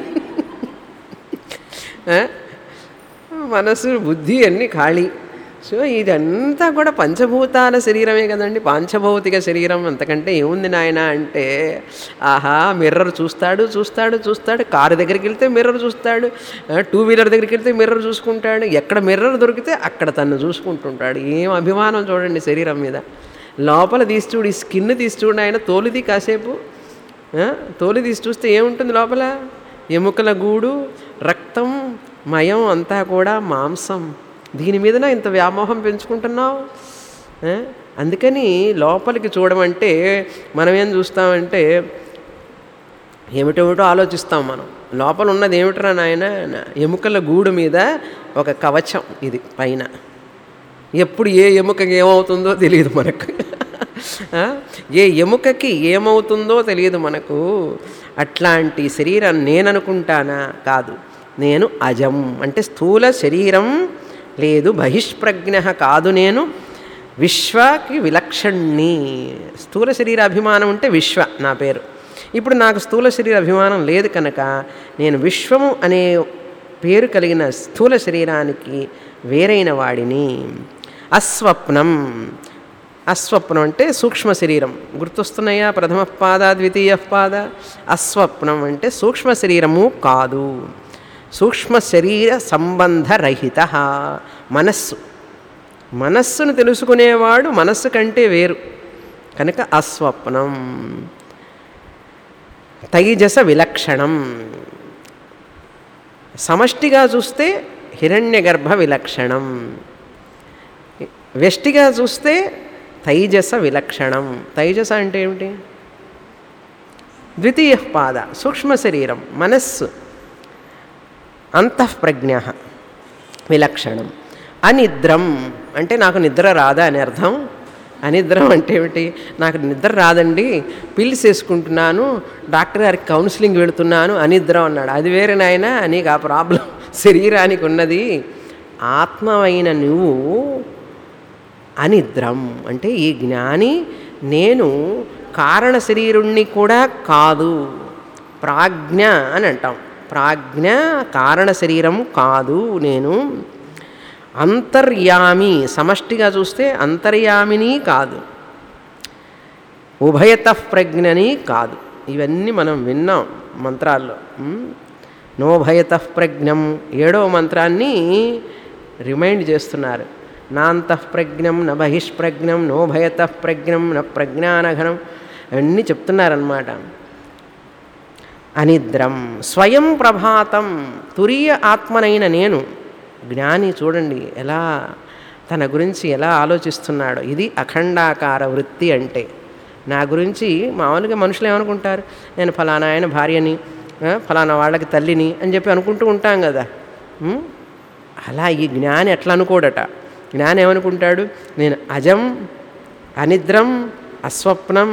ఆ? మనసు బుద్ధి అన్నీ ఖాళీ సో ఇదంతా కూడా పంచభూతాల శరీరమే కదండి పాంచభౌతిక శరీరం అంతకంటే ఏముంది నాయన అంటే ఆహా మిర్రర్ చూస్తాడు చూస్తాడు చూస్తాడు కారు దగ్గరికి వెళ్తే మిర్రర్ చూస్తాడు ఆ, టూ వీలర్ దగ్గరికి వెళ్తే మిర్రర్ చూసుకుంటాడు ఎక్కడ మిర్రర్ దొరికితే అక్కడ తను చూసుకుంటుంటాడు ఏం అభిమానం చూడండి శరీరం మీద లోపల తీసి చూడు ఈ స్కిన్ తీసి చూడు ఆయన తోలుది కాసేపు ఆ, తోలు తీసి చూస్తే ఏముంటుంది లోపల ఎముకల గూడు రక్తం మయం అంతా కూడా మాంసం దీని మీదన ఇంత వ్యామోహం పెంచుకుంటున్నావు ఆ? అందుకని లోపలికి చూడమంటే మనం ఏం చూస్తామంటే ఏమిటేమిటో ఆలోచిస్తాం మనం లోపల ఉన్నది ఏమిట్రా నాయన ఎముకల గూడు మీద ఒక కవచం ఇది పైన ఎప్పుడు ఏ ఎముకకి ఏమవుతుందో తెలియదు మనకు ఆ? ఏ ఎముకకి ఏమవుతుందో తెలియదు మనకు అట్లాంటి శరీరం నేననుకుంటానా కాదు నేను అజం అంటే స్థూల శరీరం లేదు బహిష్ప్రజ్ఞ కాదు నేను విశ్వకి విలక్షణ్ణి స్థూల శరీర అభిమానం ఉంటే విశ్వ నా పేరు ఇప్పుడు నాకు స్థూల శరీర అభిమానం లేదు కనుక నేను విశ్వము అనే పేరు కలిగిన స్థూల శరీరానికి వేరైన వాడిని అస్వప్నం అస్వప్నం అంటే సూక్ష్మ శరీరం గుర్తొస్తున్నాయా ప్రథమ పాద ద్వితీయ పాద అస్వప్నం అంటే సూక్ష్మ శరీరము కాదు సూక్ష్మ శరీర సంబంధరహిత మనస్సు మనస్సును తెలుసుకునేవాడు మనస్సు కంటే వేరు కనుక అస్వప్నం తైజస విలక్షణం సమష్టిగా చూస్తే హిరణ్యగర్భ విలక్షణం వ్యష్టిగా చూస్తే తైజస విలక్షణం తైజస అంటే ఏమిటి ద్వితీయ పాద సూక్ష్మ శరీరం మనస్సు అంతఃప్రజ్ఞ విలక్షణం అనిద్రం అంటే నాకు నిద్ర రాదా అని అర్థం అనిద్రం అంటే ఏమిటి నాకు నిద్ర రాదండి పిల్స్ వేసుకుంటున్నాను డాక్టర్ గారికి కౌన్సిలింగ్ వెళుతున్నాను అనిద్రం అన్నాడు అది వేరే నాయన నీకు ఆ ప్రాబ్లం శరీరానికి ఉన్నది ఆత్మమైన నువ్వు అనిద్రం అంటే ఈ జ్ఞాని నేను కారణ శరీరుణ్ణి కూడా కాదు ప్రాజ్ఞ అని అంటాం ప్రాజ్ఞ కారణ శరీరం కాదు నేను అంతర్యామి సమష్టిగా చూస్తే అంతర్యామిని కాదు ఉభయత ప్రజ్ఞని కాదు ఇవన్నీ మనం విన్నాం మంత్రాల్లో ఉమ్. నోభయత ప్రజ్ఞం ఏడవ మంత్రాన్ని రిమైండ్ చేస్తున్నారు నాంతఃప్రజ్ఞం న బహిష్ప్రజ్ఞం నోభయత ప్రజ్ఞం న ప్రజ్ఞానఘనం అన్నీ చెప్తున్నారన్నమాట అనిద్రం స్వయం ప్రభాతం తురియ ఆత్మనైన నేను జ్ఞాని చూడండి ఎలా తన గురించి ఎలా ఆలోచిస్తున్నాడో ఇది అఖండాకార వృత్తి అంటే నా గురించి మామూలుగా మనుషులు ఏమనుకుంటారు నేను ఫలానా ఆయన భార్యని ఆ, ఫలానా వాళ్ళకి తల్లిని అని చెప్పి అనుకుంటూ ఉంటాం కదా ఉం? అలా ఈ జ్ఞాని ఎట్లా అనుకోడట జ్ఞాని ఏమనుకుంటాడు నేను అజం అనిద్రం అస్వప్నం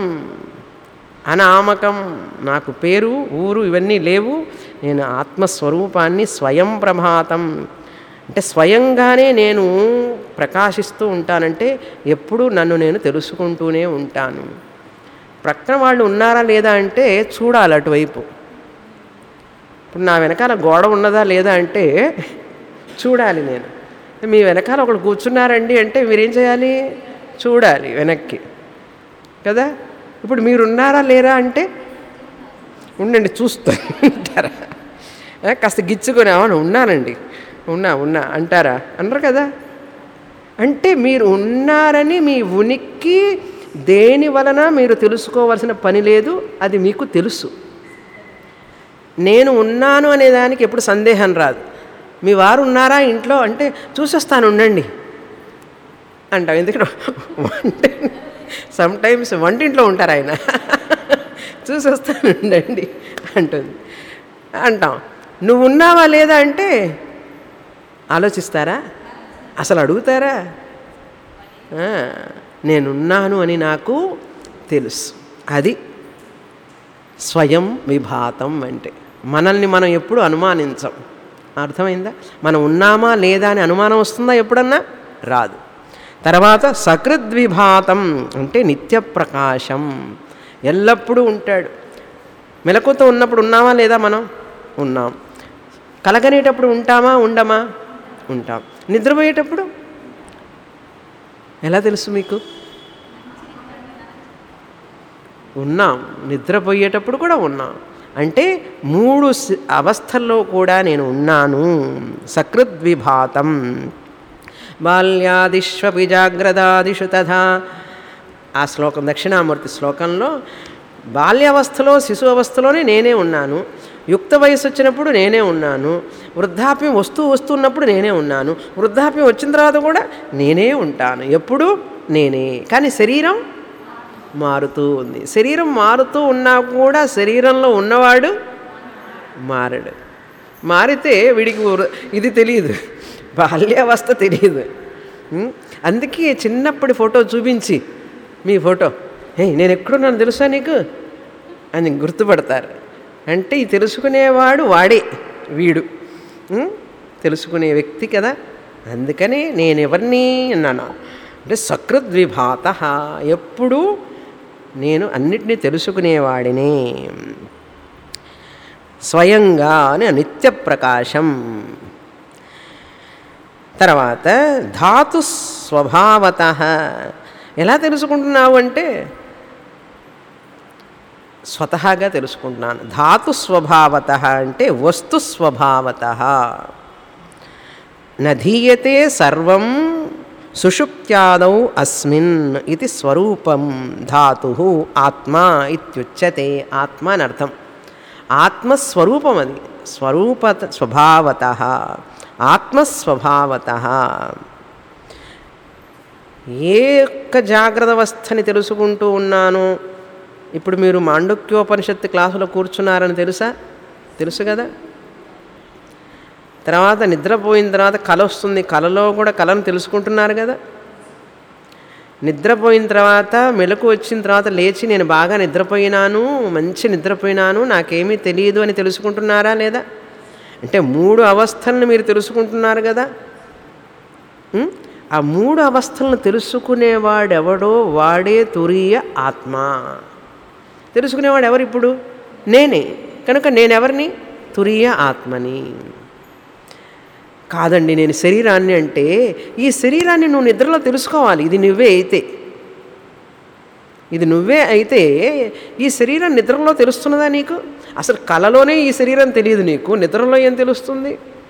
అనామకం నాకు పేరు ఊరు ఇవన్నీ లేవు నేను ఆత్మస్వరూపాన్ని స్వయం ప్రభాతం అంటే స్వయంగానే నేను ప్రకాశిస్తూ ఉంటానంటే ఎప్పుడూ నన్ను నేను తెలుసుకుంటూనే ఉంటాను ప్రక్కన వాళ్ళు ఉన్నారా లేదా అంటే చూడాలి అటువైపు ఇప్పుడు నా వెనకాల గోడ ఉన్నదా లేదా అంటే చూడాలి నేను మీ వెనకాల ఒకడు కూర్చున్నారండి అంటే మీరేం చేయాలి చూడాలి వెనక్కి కదా ఇప్పుడు మీరు ఉన్నారా లేరా అంటే ఉండండి చూస్తూ ఉంటారా ఏ, కాస్త గిచ్చుకొని అవును ఉన్నానండి ఉన్నా ఉన్నా అంటారా అనరు కదా అంటే మీరు ఉన్నారని మీ ఉనికి దేని వలన మీరు తెలుసుకోవాల్సిన పని లేదు అది మీకు తెలుసు నేను ఉన్నాను అనే దానికి ఎప్పుడు సందేహం రాదు మీ వారు ఉన్నారా ఇంట్లో అంటే చూసేస్తాను ఉండండి అంటాం ఎందుకంటే వంట సమ్ టైమ్స్ వంటింట్లో ఉంటారు ఆయన చూసేస్తాను ఉండండి అంటుంది అంటాం నువ్వు ఉన్నావా లేదా అంటే ఆలోచిస్తారా అసలు అడుగుతారా ఆ, నేనున్నాను అని నాకు తెలుసు అది స్వయం విభాతం అంటే మనల్ని మనం ఎప్పుడు అనుమానించం అర్థమైందా మనం ఉన్నామా లేదా అని అనుమానం వస్తుందా ఎప్పుడన్నా రాదు తర్వాత సకృద్విభాతం అంటే నిత్య ప్రకాశం ఎల్లప్పుడూ ఉంటాడు మెలకుతో ఉన్నప్పుడు ఉన్నామా లేదా మనం ఉన్నాం కలగనేటప్పుడు ఉంటామా ఉండమా ఉంటాం నిద్రపోయేటప్పుడు ఎలా తెలుసు మీకు ఉన్నాం నిద్రపోయేటప్పుడు కూడా ఉన్నాం అంటే మూడు సి- అవస్థల్లో కూడా నేను ఉన్నాను సకృద్విభాతం బాల్యాదిష్వపి జాగ్రత్తాదిషు తథా ఆ శ్లోకం దక్షిణామూర్తి శ్లోకంలో బాల్యావస్థలో శిశు అవస్థలోనే నేనే ఉన్నాను యుక్త వయసు వచ్చినప్పుడు నేనే ఉన్నాను వృద్ధాప్యం వస్తూ వస్తున్నప్పుడు నేనే ఉన్నాను వృద్ధాప్యం వచ్చిన తర్వాత కూడా నేనే ఉంటాను ఎప్పుడు నేనే కానీ శరీరం మారుతూ ఉంది శరీరం మారుతూ ఉన్నా కూడా శరీరంలో ఉన్నవాడు మారడు మారితే వీడికి వృ- ఇది తెలియదు బాల్యావస్థ తెలియదు ఉం? అందుకే చిన్నప్పటి ఫోటో చూపించి మీ ఫోటో ఏ నేను ఎక్కడున్నాను తెలుసా నీకు అని గుర్తుపడతారు అంటే ఈ తెలుసుకునేవాడు వాడే వీడు ఉం? తెలుసుకునే వ్యక్తి కదా అందుకని నేను ఎవరిని అన్నాను అంటే సకృద్విభాత ఎప్పుడు నేను అన్నిటినీ తెలుసుకునేవాడినే స్వయంగా అని నిత్య ప్రకాశం తర్వాత ధాతు స్వభావత ఎలా తెలుసుకుంటున్నావు అంటే స్వతహాగా తెలుసుకుంటున్నాను ధాతు స్వభావత అంటే వస్తు స్వభావత నధీయతే సర్వం సుషుప్త్యాదౌ అస్మిన్ ఇది స్వరూపం ధాతు ఆత్మ ఇత్యుచ్యతే ఆత్మ అని అర్థం ఆత్మస్వరూపం అది స్వరూపత స్వభావత ఆత్మస్వభావత ఏ యొక్క జాగ్రత్త అవస్థని తెలుసుకుంటూ ఉన్నాను ఇప్పుడు మీరు మాండుక్యోపనిషత్తు క్లాసులో కూర్చున్నారని తెలుసా తెలుసు కదా తర్వాత నిద్రపోయిన తర్వాత కళ వస్తుంది కళలో కూడా కళను తెలుసుకుంటున్నారు కదా నిద్రపోయిన తర్వాత మెలకు వచ్చిన తర్వాత లేచి నేను బాగా నిద్రపోయినాను మంచి నిద్రపోయినాను నాకేమీ తెలియదు అని తెలుసుకుంటున్నారా లేదా అంటే మూడు అవస్థలను మీరు తెలుసుకుంటున్నారు కదా ఉం? ఆ మూడు అవస్థలను తెలుసుకునేవాడెవడో వాడే తురియ ఆత్మ తెలుసుకునేవాడు ఎవరు ఇప్పుడు నేనే కనుక నేనెవరిని తురియ ఆత్మని కాదండి నేను శరీరాన్ని అంటే ఈ శరీరాన్ని నువ్వు నిద్రలో తెలుసుకోవాలి ఇది నువ్వే అయితే ఇది నువ్వే అయితే ఈ శరీరం నిద్రలో తెలుస్తున్నదా నీకు అసలు కళలోనే ఈ శరీరం తెలియదు నీకు నిద్రలో ఏం తెలుస్తుంది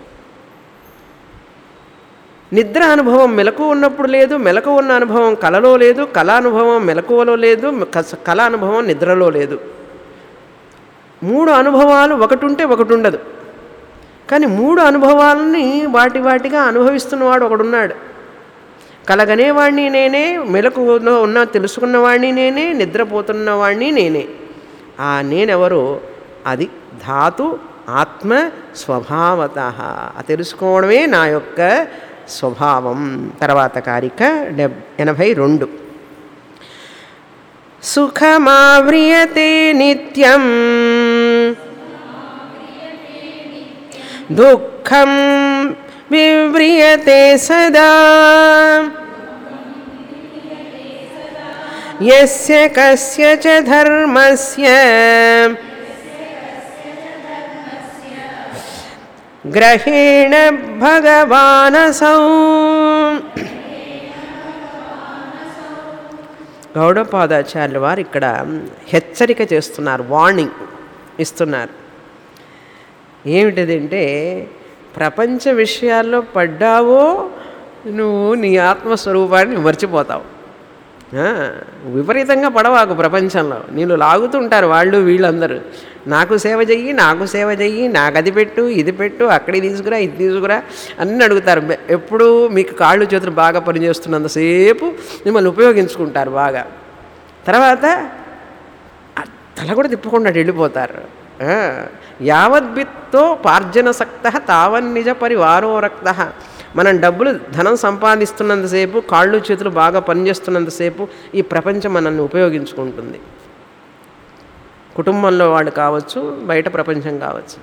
నిద్ర అనుభవం మెలకు ఉన్నప్పుడు లేదు మెలకు ఉన్న అనుభవం కళలో లేదు కళ అనుభవం మెలకువలో లేదు కస- కళ అనుభవం నిద్రలో లేదు మూడు అనుభవాలు ఒకటి ఉంటే ఒకటి ఉండదు కానీ మూడు అనుభవాలని వాటి వాటిగా అనుభవిస్తున్నవాడు ఒకడున్నాడు కలగనేవాడిని నేనే మెలకు ఉన్న తెలుసుకున్నవాడిని నేనే నిద్రపోతున్నవాడిని నేనే ఆ నేనెవరో అది ధాతు ఆత్మ స్వభావత ఆ తెలుసుకోవడమే నా యొక్క స్వభావం తర్వాత కారిక డెబ్ ఎనభై రెండు సుఖమావ్రియతే నిత్యం దుఃఖం వివ్రియతే సదా యస్య కస్య చ ధర్మస్య గ్రహేణ భగవానసౌ గౌడపాదాచార్యుల వారు ఇక్కడ హెచ్చరిక చేస్తున్నారు వార్నింగ్ ఇస్తున్నారు ఏమిటిదంటే ప్రపంచ విషయాల్లో పడ్డావో నువ్వు నీ ఆత్మస్వరూపాన్ని మర్చిపోతావు ఆ, విపరీతంగా పడవాకు ప్రపంచంలో నీళ్ళు లాగుతుంటారు వాళ్ళు వీళ్ళందరూ నాకు సేవ చెయ్యి నాకు సేవ చెయ్యి నాకు అది పెట్టు ఇది పెట్టు అక్కడికి తీసుకురా ఇది తీసుకురా అన్నీ అడుగుతారు బె- ఎప్పుడూ మీకు కాళ్ళు చేతులు బాగా పనిచేస్తున్నంతసేపు మిమ్మల్ని ఉపయోగించుకుంటారు బాగా తర్వాత ఆ తల కూడా తిప్పకుండా అటు వెళ్ళిపోతారు ఆ, యావద్భిత్తో పార్జనసక్త తావన్నిజ పరివారో రక్త మనం డబ్బులు ధనం సంపాదిస్తున్నంతసేపు కాళ్ళు చేతులు బాగా పనిచేస్తున్నంతసేపు ఈ ప్రపంచం మనల్ని ఉపయోగించుకుంటుంది కుటుంబంలో వాళ్ళు కావచ్చు బయట ప్రపంచం కావచ్చు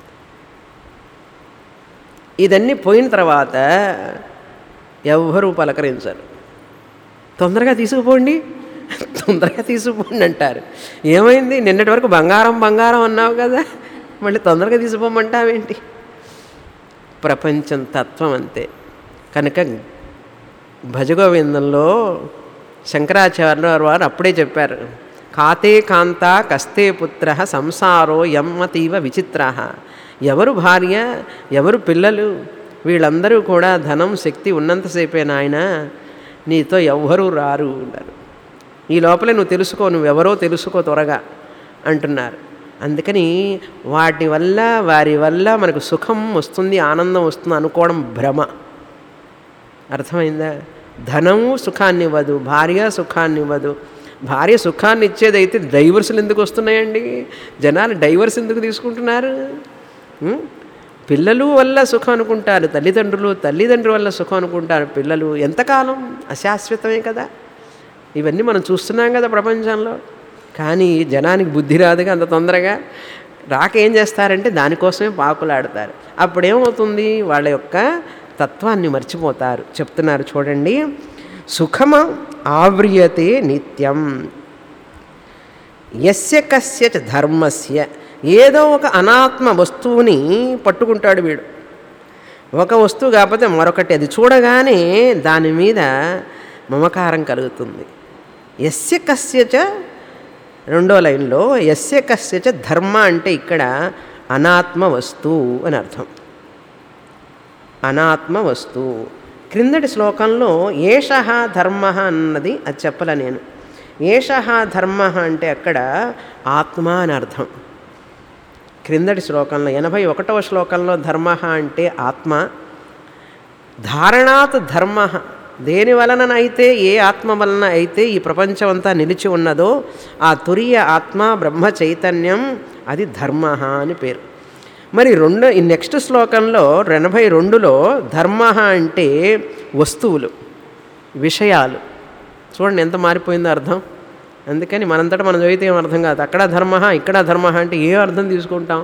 ఇదన్నీ పోయిన తర్వాత ఎవ్వరూ పలకరించరు తొందరగా తీసుకుపోండి తొందరగా తీసుకుపోండి అంటారు ఏమైంది నిన్నటి వరకు బంగారం బంగారం అన్నావు కదా మళ్ళీ తొందరగా తీసుకుపోమంటావేంటి ప్రపంచం తత్వం అంతే కనుక భజగోవిందంలో శంకరాచార్యుల వారు అప్పుడే చెప్పారు కాతే కాంత కస్తే పుత్ర సంసారో యమ్మతీవ విచిత్ర ఎవరు భార్య ఎవరు పిల్లలు వీళ్ళందరూ కూడా ధనం శక్తి ఉన్నంతసేపే నాయన నీతో ఎవ్వరూ రారు అన్నారు ఈ లోపలే నువ్వు తెలుసుకో నువ్వెవరో తెలుసుకో త్వరగా అంటున్నారు అందుకని వాటి వల్ల వారి వల్ల మనకు సుఖం వస్తుంది ఆనందం వస్తుంది అనుకోవడం భ్రమ అర్థమైందా ధనము సుఖాన్ని ఇవ్వదు భార్య సుఖాన్ని ఇవ్వదు భార్య సుఖాన్ని ఇచ్చేదైతే డైవర్సులు ఎందుకు వస్తున్నాయండి జనాలు డైవర్స్ ఎందుకు తీసుకుంటున్నారు ఉం? పిల్లలు వల్ల సుఖం అనుకుంటారు తల్లిదండ్రులు తల్లిదండ్రుల వల్ల సుఖం అనుకుంటారు పిల్లలు ఎంతకాలం అశాశ్వతమే కదా ఇవన్నీ మనం చూస్తున్నాం కదా ప్రపంచంలో కానీ జనానికి బుద్ధి రాదుగా అంత తొందరగా రాక ఏం చేస్తారంటే దానికోసమే పాకులాడతారు అప్పుడేమవుతుంది వాళ్ళ యొక్క తత్వాన్ని మర్చిపోతారు చెప్తున్నారు చూడండి సుఖమ ఆవ్రియతే నిత్యం యస్య కస్య చ ధర్మస్య ఏదో ఒక అనాత్మ వస్తువుని పట్టుకుంటాడు వీడు ఒక వస్తువు కాకపోతే మరొకటి అది చూడగానే దాని మీద మమకారం కలుగుతుంది యస్య కస్య చ రెండో లైన్లో యస్య కస్య చ ధర్మ అంటే ఇక్కడ అనాత్మ వస్తువు అని అర్థం అనాత్మ వస్తువు క్రిందటి శ్లోకంలో ఏష ధర్మ అన్నది అది చెప్పలే నేను ఏష ధర్మ అంటే అక్కడ ఆత్మ అని అర్థం క్రిందటి శ్లోకంలో ఎనభై ఒకటవ శ్లోకంలో ధర్మ అంటే ఆత్మ ధారణాత్ ధర్మ దేని వలననైతే ఏ ఆత్మ వలన అయితే ఈ ప్రపంచం అంతా నిలిచి ఉన్నదో ఆ తురియ ఆత్మ బ్రహ్మ చైతన్యం అది ధర్మ అని పేరు మరి రెండు ఈ నెక్స్ట్ శ్లోకంలో ఎనభై రెండులో ధర్మ అంటే వస్తువులు విషయాలు చూడండి ఎంత మారిపోయిందో అర్థం అందుకని మనంతటా మనం చదివితే ఏం అర్థం కాదు అక్కడ ధర్మ ఇక్కడ ధర్మ అంటే ఏ అర్థం తీసుకుంటాం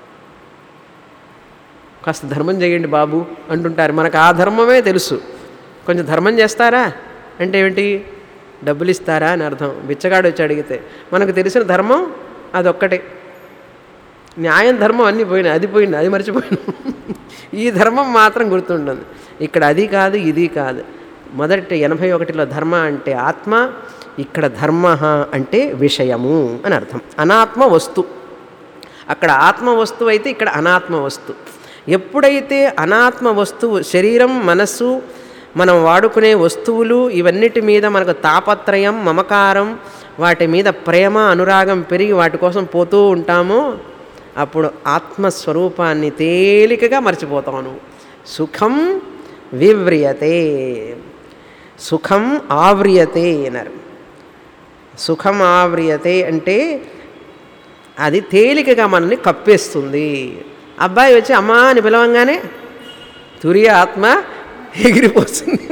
కాస్త ధర్మం చేయండి బాబు అంటుంటారు మనకు ఆ ధర్మమే తెలుసు కొంచెం ధర్మం చేస్తారా అంటే ఏమిటి డబ్బులు ఇస్తారా అని అర్థం బిచ్చగాడు వచ్చి అడిగితే మనకు తెలిసిన ధర్మం అదొక్కటే న్యాయం ధర్మం అన్నీ పోయినాయి అది పోయింది అది మర్చిపోయినాం ఈ ధర్మం మాత్రం గుర్తుంటుంది ఇక్కడ అది కాదు ఇది కాదు మొదటి ఎనభై ఒకటిలో ధర్మ అంటే ఆత్మ ఇక్కడ ధర్మ అంటే విషయము అని అర్థం అనాత్మ వస్తు అక్కడ ఆత్మ వస్తువు అయితే ఇక్కడ అనాత్మ వస్తు ఎప్పుడైతే అనాత్మ వస్తువు శరీరం మనస్సు మనం వాడుకునే వస్తువులు ఇవన్నిటి మీద మనకు తాపత్రయం మమకారం వాటి మీద ప్రేమ అనురాగం పెరిగి వాటి కోసం పోతూ ఉంటామో అప్పుడు ఆత్మస్వరూపాన్ని తేలికగా మర్చిపోతాను సుఖం వివ్రియతే సుఖం ఆవ్రియతే అన్నారు సుఖం ఆవ్రియతే అంటే అది తేలికగా మనల్ని కప్పేస్తుంది అబ్బాయి వచ్చి అమ్మా అని పిలవంగానే తురియ ఆత్మ ఎగిరిపోతుంది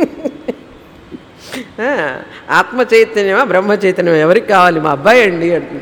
ఆ, ఆత్మ చైతన్యమా బ్రహ్మ చైతన్యమా ఎవరికి కావాలి మా అబ్బాయి అండి అంటుంది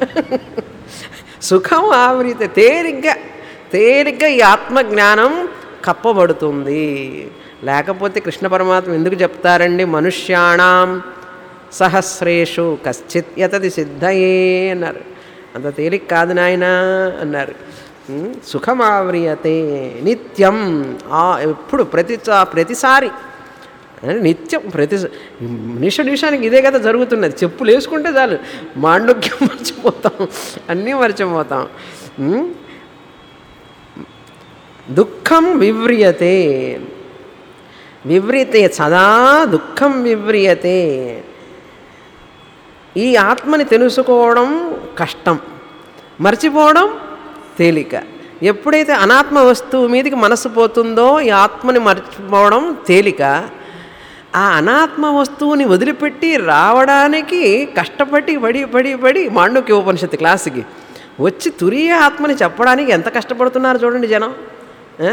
సుఖం ఆవృత తేలిగ్గా తేలిగ్గా ఈ ఆత్మజ్ఞానం కప్పబడుతుంది లేకపోతే కృష్ణ పరమాత్మ ఎందుకు చెప్తారండి మనుష్యాణం సహస్రేషు కశ్చిత్ యతది సిద్ధయే అన్నారు అంత తేలిక కాదు నాయన అన్నారు ఉమ్, సుఖమావ్రియతే నిత్యం ఆ ఎప్పుడు ప్రతి ప్రతిసారి అంటే నిత్యం ప్రతి నిమిష నిమిషానికి ఇదే కదా జరుగుతున్నది చెప్పులు వేసుకుంటే చాలు మాండుక్యం మర్చిపోతాం అన్నీ మర్చిపోతాం ఉమ్? దుఃఖం వివ్రియతే వివ్రియతే సదా దుఃఖం వివ్రియతే ఈ ఆత్మని తెలుసుకోవడం కష్టం మర్చిపోవడం తేలిక ఎప్పుడైతే అనాత్మ వస్తువు మీదకి మనసు పోతుందో ఈ ఆత్మని మర్చిపోవడం తేలిక ఆ అనాత్మ వస్తువుని వదిలిపెట్టి రావడానికి కష్టపడి పడి పడి పడి మాండుక్య ఉపనిషత్తు క్లాసుకి వచ్చి తురియ ఆత్మని చెప్పడానికి ఎంత కష్టపడుతున్నారు చూడండి జనం ఆ?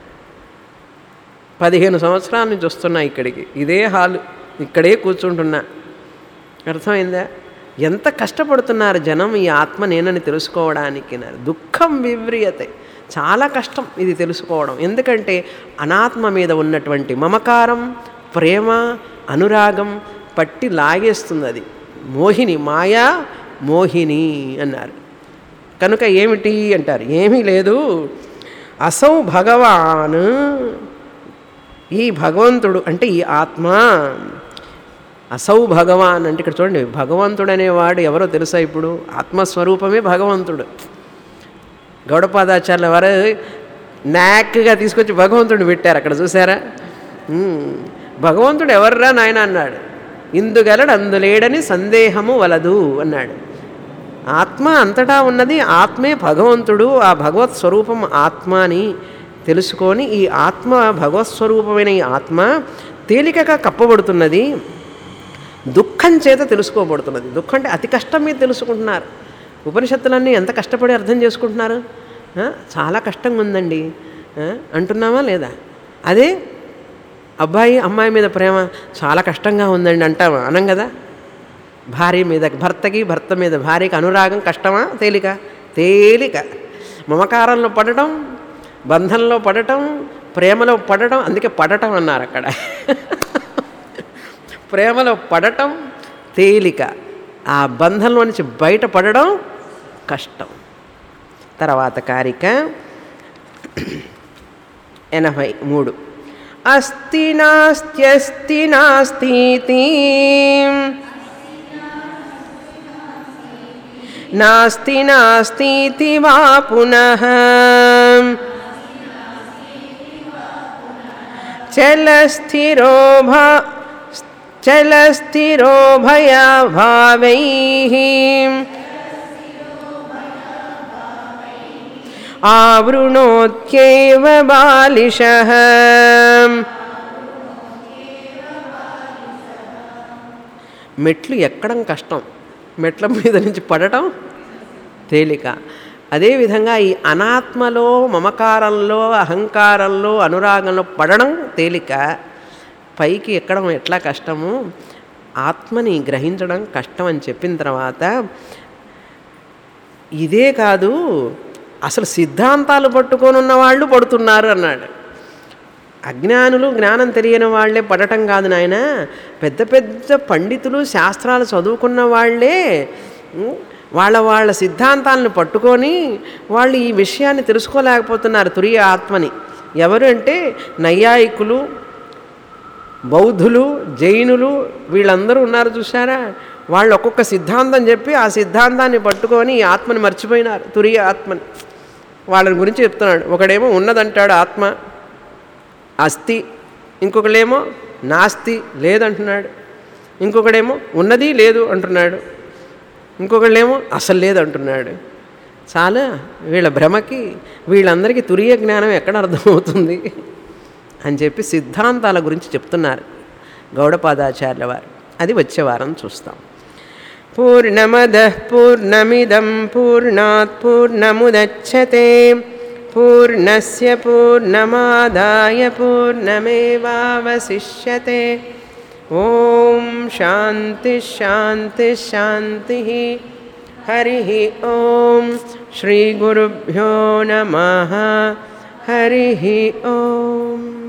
పదిహేను సంవత్సరాల నుంచి వస్తున్నా ఇక్కడికి ఇదే హాలు ఇక్కడే కూర్చుంటున్నా అర్థమైందా ఎంత కష్టపడుతున్నారు జనం ఈ ఆత్మ నేనని తెలుసుకోవడానికి అన్నారు. దుఃఖం వివ్రియతే చాలా కష్టం ఇది తెలుసుకోవడం ఎందుకంటే అనాత్మ మీద ఉన్నటువంటి మమకారం ప్రేమ అనురాగం పట్టి లాగేస్తుంది అది మోహిని మాయా మోహిని అన్నారు కనుక ఏమిటి అంటారు ఏమీ లేదు అసౌ భగవాన్ ఈ భగవంతుడు అంటే ఈ ఆత్మ అసౌ భగవాన్ అంటే ఇక్కడ చూడండి భగవంతుడు అనేవాడు ఎవరో తెలుసా ఇప్పుడు ఆత్మస్వరూపమే భగవంతుడు గౌడపాదాచార్యుల వారు నాక్గా తీసుకొచ్చి భగవంతుడిని పెట్టారు అక్కడ చూసారా ఉమ్, భగవంతుడు ఎవర్రా నాయన అన్నాడు ఇందుగలడు అందులేడని సందేహము వలదు అన్నాడు ఆత్మ అంతటా ఉన్నది ఆత్మే భగవంతుడు ఆ భగవత్ స్వరూపం ఆత్మ అని తెలుసుకొని ఈ ఆత్మ భగవత్ స్వరూపమైన ఈ ఆత్మ తేలికగా కప్పబడుతున్నది దుఃఖం చేత తెలుసుకోబడుతున్నది దుఃఖం అంటే అతి కష్టం మీద తెలుసుకుంటున్నారు ఉపనిషత్తులన్నీ ఎంత కష్టపడి అర్థం చేసుకుంటున్నారు ఆ? చాలా కష్టంగా ఉందండి ఆ? అంటున్నామా లేదా అదే అబ్బాయి అమ్మాయి మీద ప్రేమ చాలా కష్టంగా ఉందండి అంటామా అనం కదా భార్య మీద భర్తకి భర్త మీద భార్యకి అనురాగం కష్టమా తేలిక తేలిక మమకారంలో పడటం బంధంలో పడటం ప్రేమలో పడటం అందుకే పడటం అన్నారు అక్కడ ప్రేమలో పడటం తేలిక ఆ బంధంలో నుంచి బయటపడడం కష్టం తర్వాత కారిక ఎనభై మూడు అస్తి నాస్త్యస్తి నాస్తితి నాస్తి నాస్తితి వా పునః చలస్థిరో భా చలస్థిరో భయా భావైః आवृणोत्यैव बालिशः మెట్లు ఎక్కడం కష్టం మెట్ల మీద నుంచి పడటం తేలిక అదేవిధంగా ఈ అనాత్మలో మమకారంలో అహంకారంలో అనురాగంలో పడడం తేలిక పైకి ఎక్కడం ఎట్లా కష్టము ఆత్మని గ్రహించడం కష్టం అని చెప్పిన తర్వాత ఇదే కాదు అసలు సిద్ధాంతాలు పట్టుకొని ఉన్న వాళ్ళు పడుతున్నారు అన్నాడు అజ్ఞానులు జ్ఞానం తెలియని వాళ్ళే పడటం కాదు నాయన పెద్ద పెద్ద పండితులు శాస్త్రాలు చదువుకున్న వాళ్ళే ఉం, వాళ్ళ వాళ్ళ సిద్ధాంతాలను పట్టుకొని వాళ్ళు ఈ విషయాన్ని తెలుసుకోలేకపోతున్నారు తురియ ఆత్మని ఎవరు అంటే నైయాయికులు బౌద్ధులు జైనులు వీళ్ళందరూ ఉన్నారు చూసారా వాళ్ళు ఒక్కొక్క సిద్ధాంతం చెప్పి ఆ సిద్ధాంతాన్ని పట్టుకొని ఈ ఆత్మని మర్చిపోయినారు తురియ ఆత్మని వాళ్ళని గురించి చెప్తున్నాడు ఒకడేమో ఉన్నదంటాడు ఆత్మ అస్థి ఇంకొకడేమో నాస్తి లేదంటున్నాడు ఇంకొకడేమో ఉన్నది లేదు అంటున్నాడు ఇంకొకళ్ళేమో అసలు లేదు అంటున్నాడు చాలా వీళ్ళ భ్రమకి వీళ్ళందరికీ తురియ జ్ఞానం ఎక్కడ అర్థమవుతుంది అని చెప్పి సిద్ధాంతాల గురించి చెప్తున్నారు గౌడపాదాచార్యుల వారు అది వచ్చే వారం చూస్తాం పూర్ణమద పూర్ణమిదం పూర్ణాత్ పూర్ణముదచ్చతే పూర్ణస్య పూర్ణమాదాయ పూర్ణమేవావశిష్యతే ఓం శాంతి శాంతి శాంతి హరి ఓం శ్రీ గురుభ్యో నమ హరి ఓం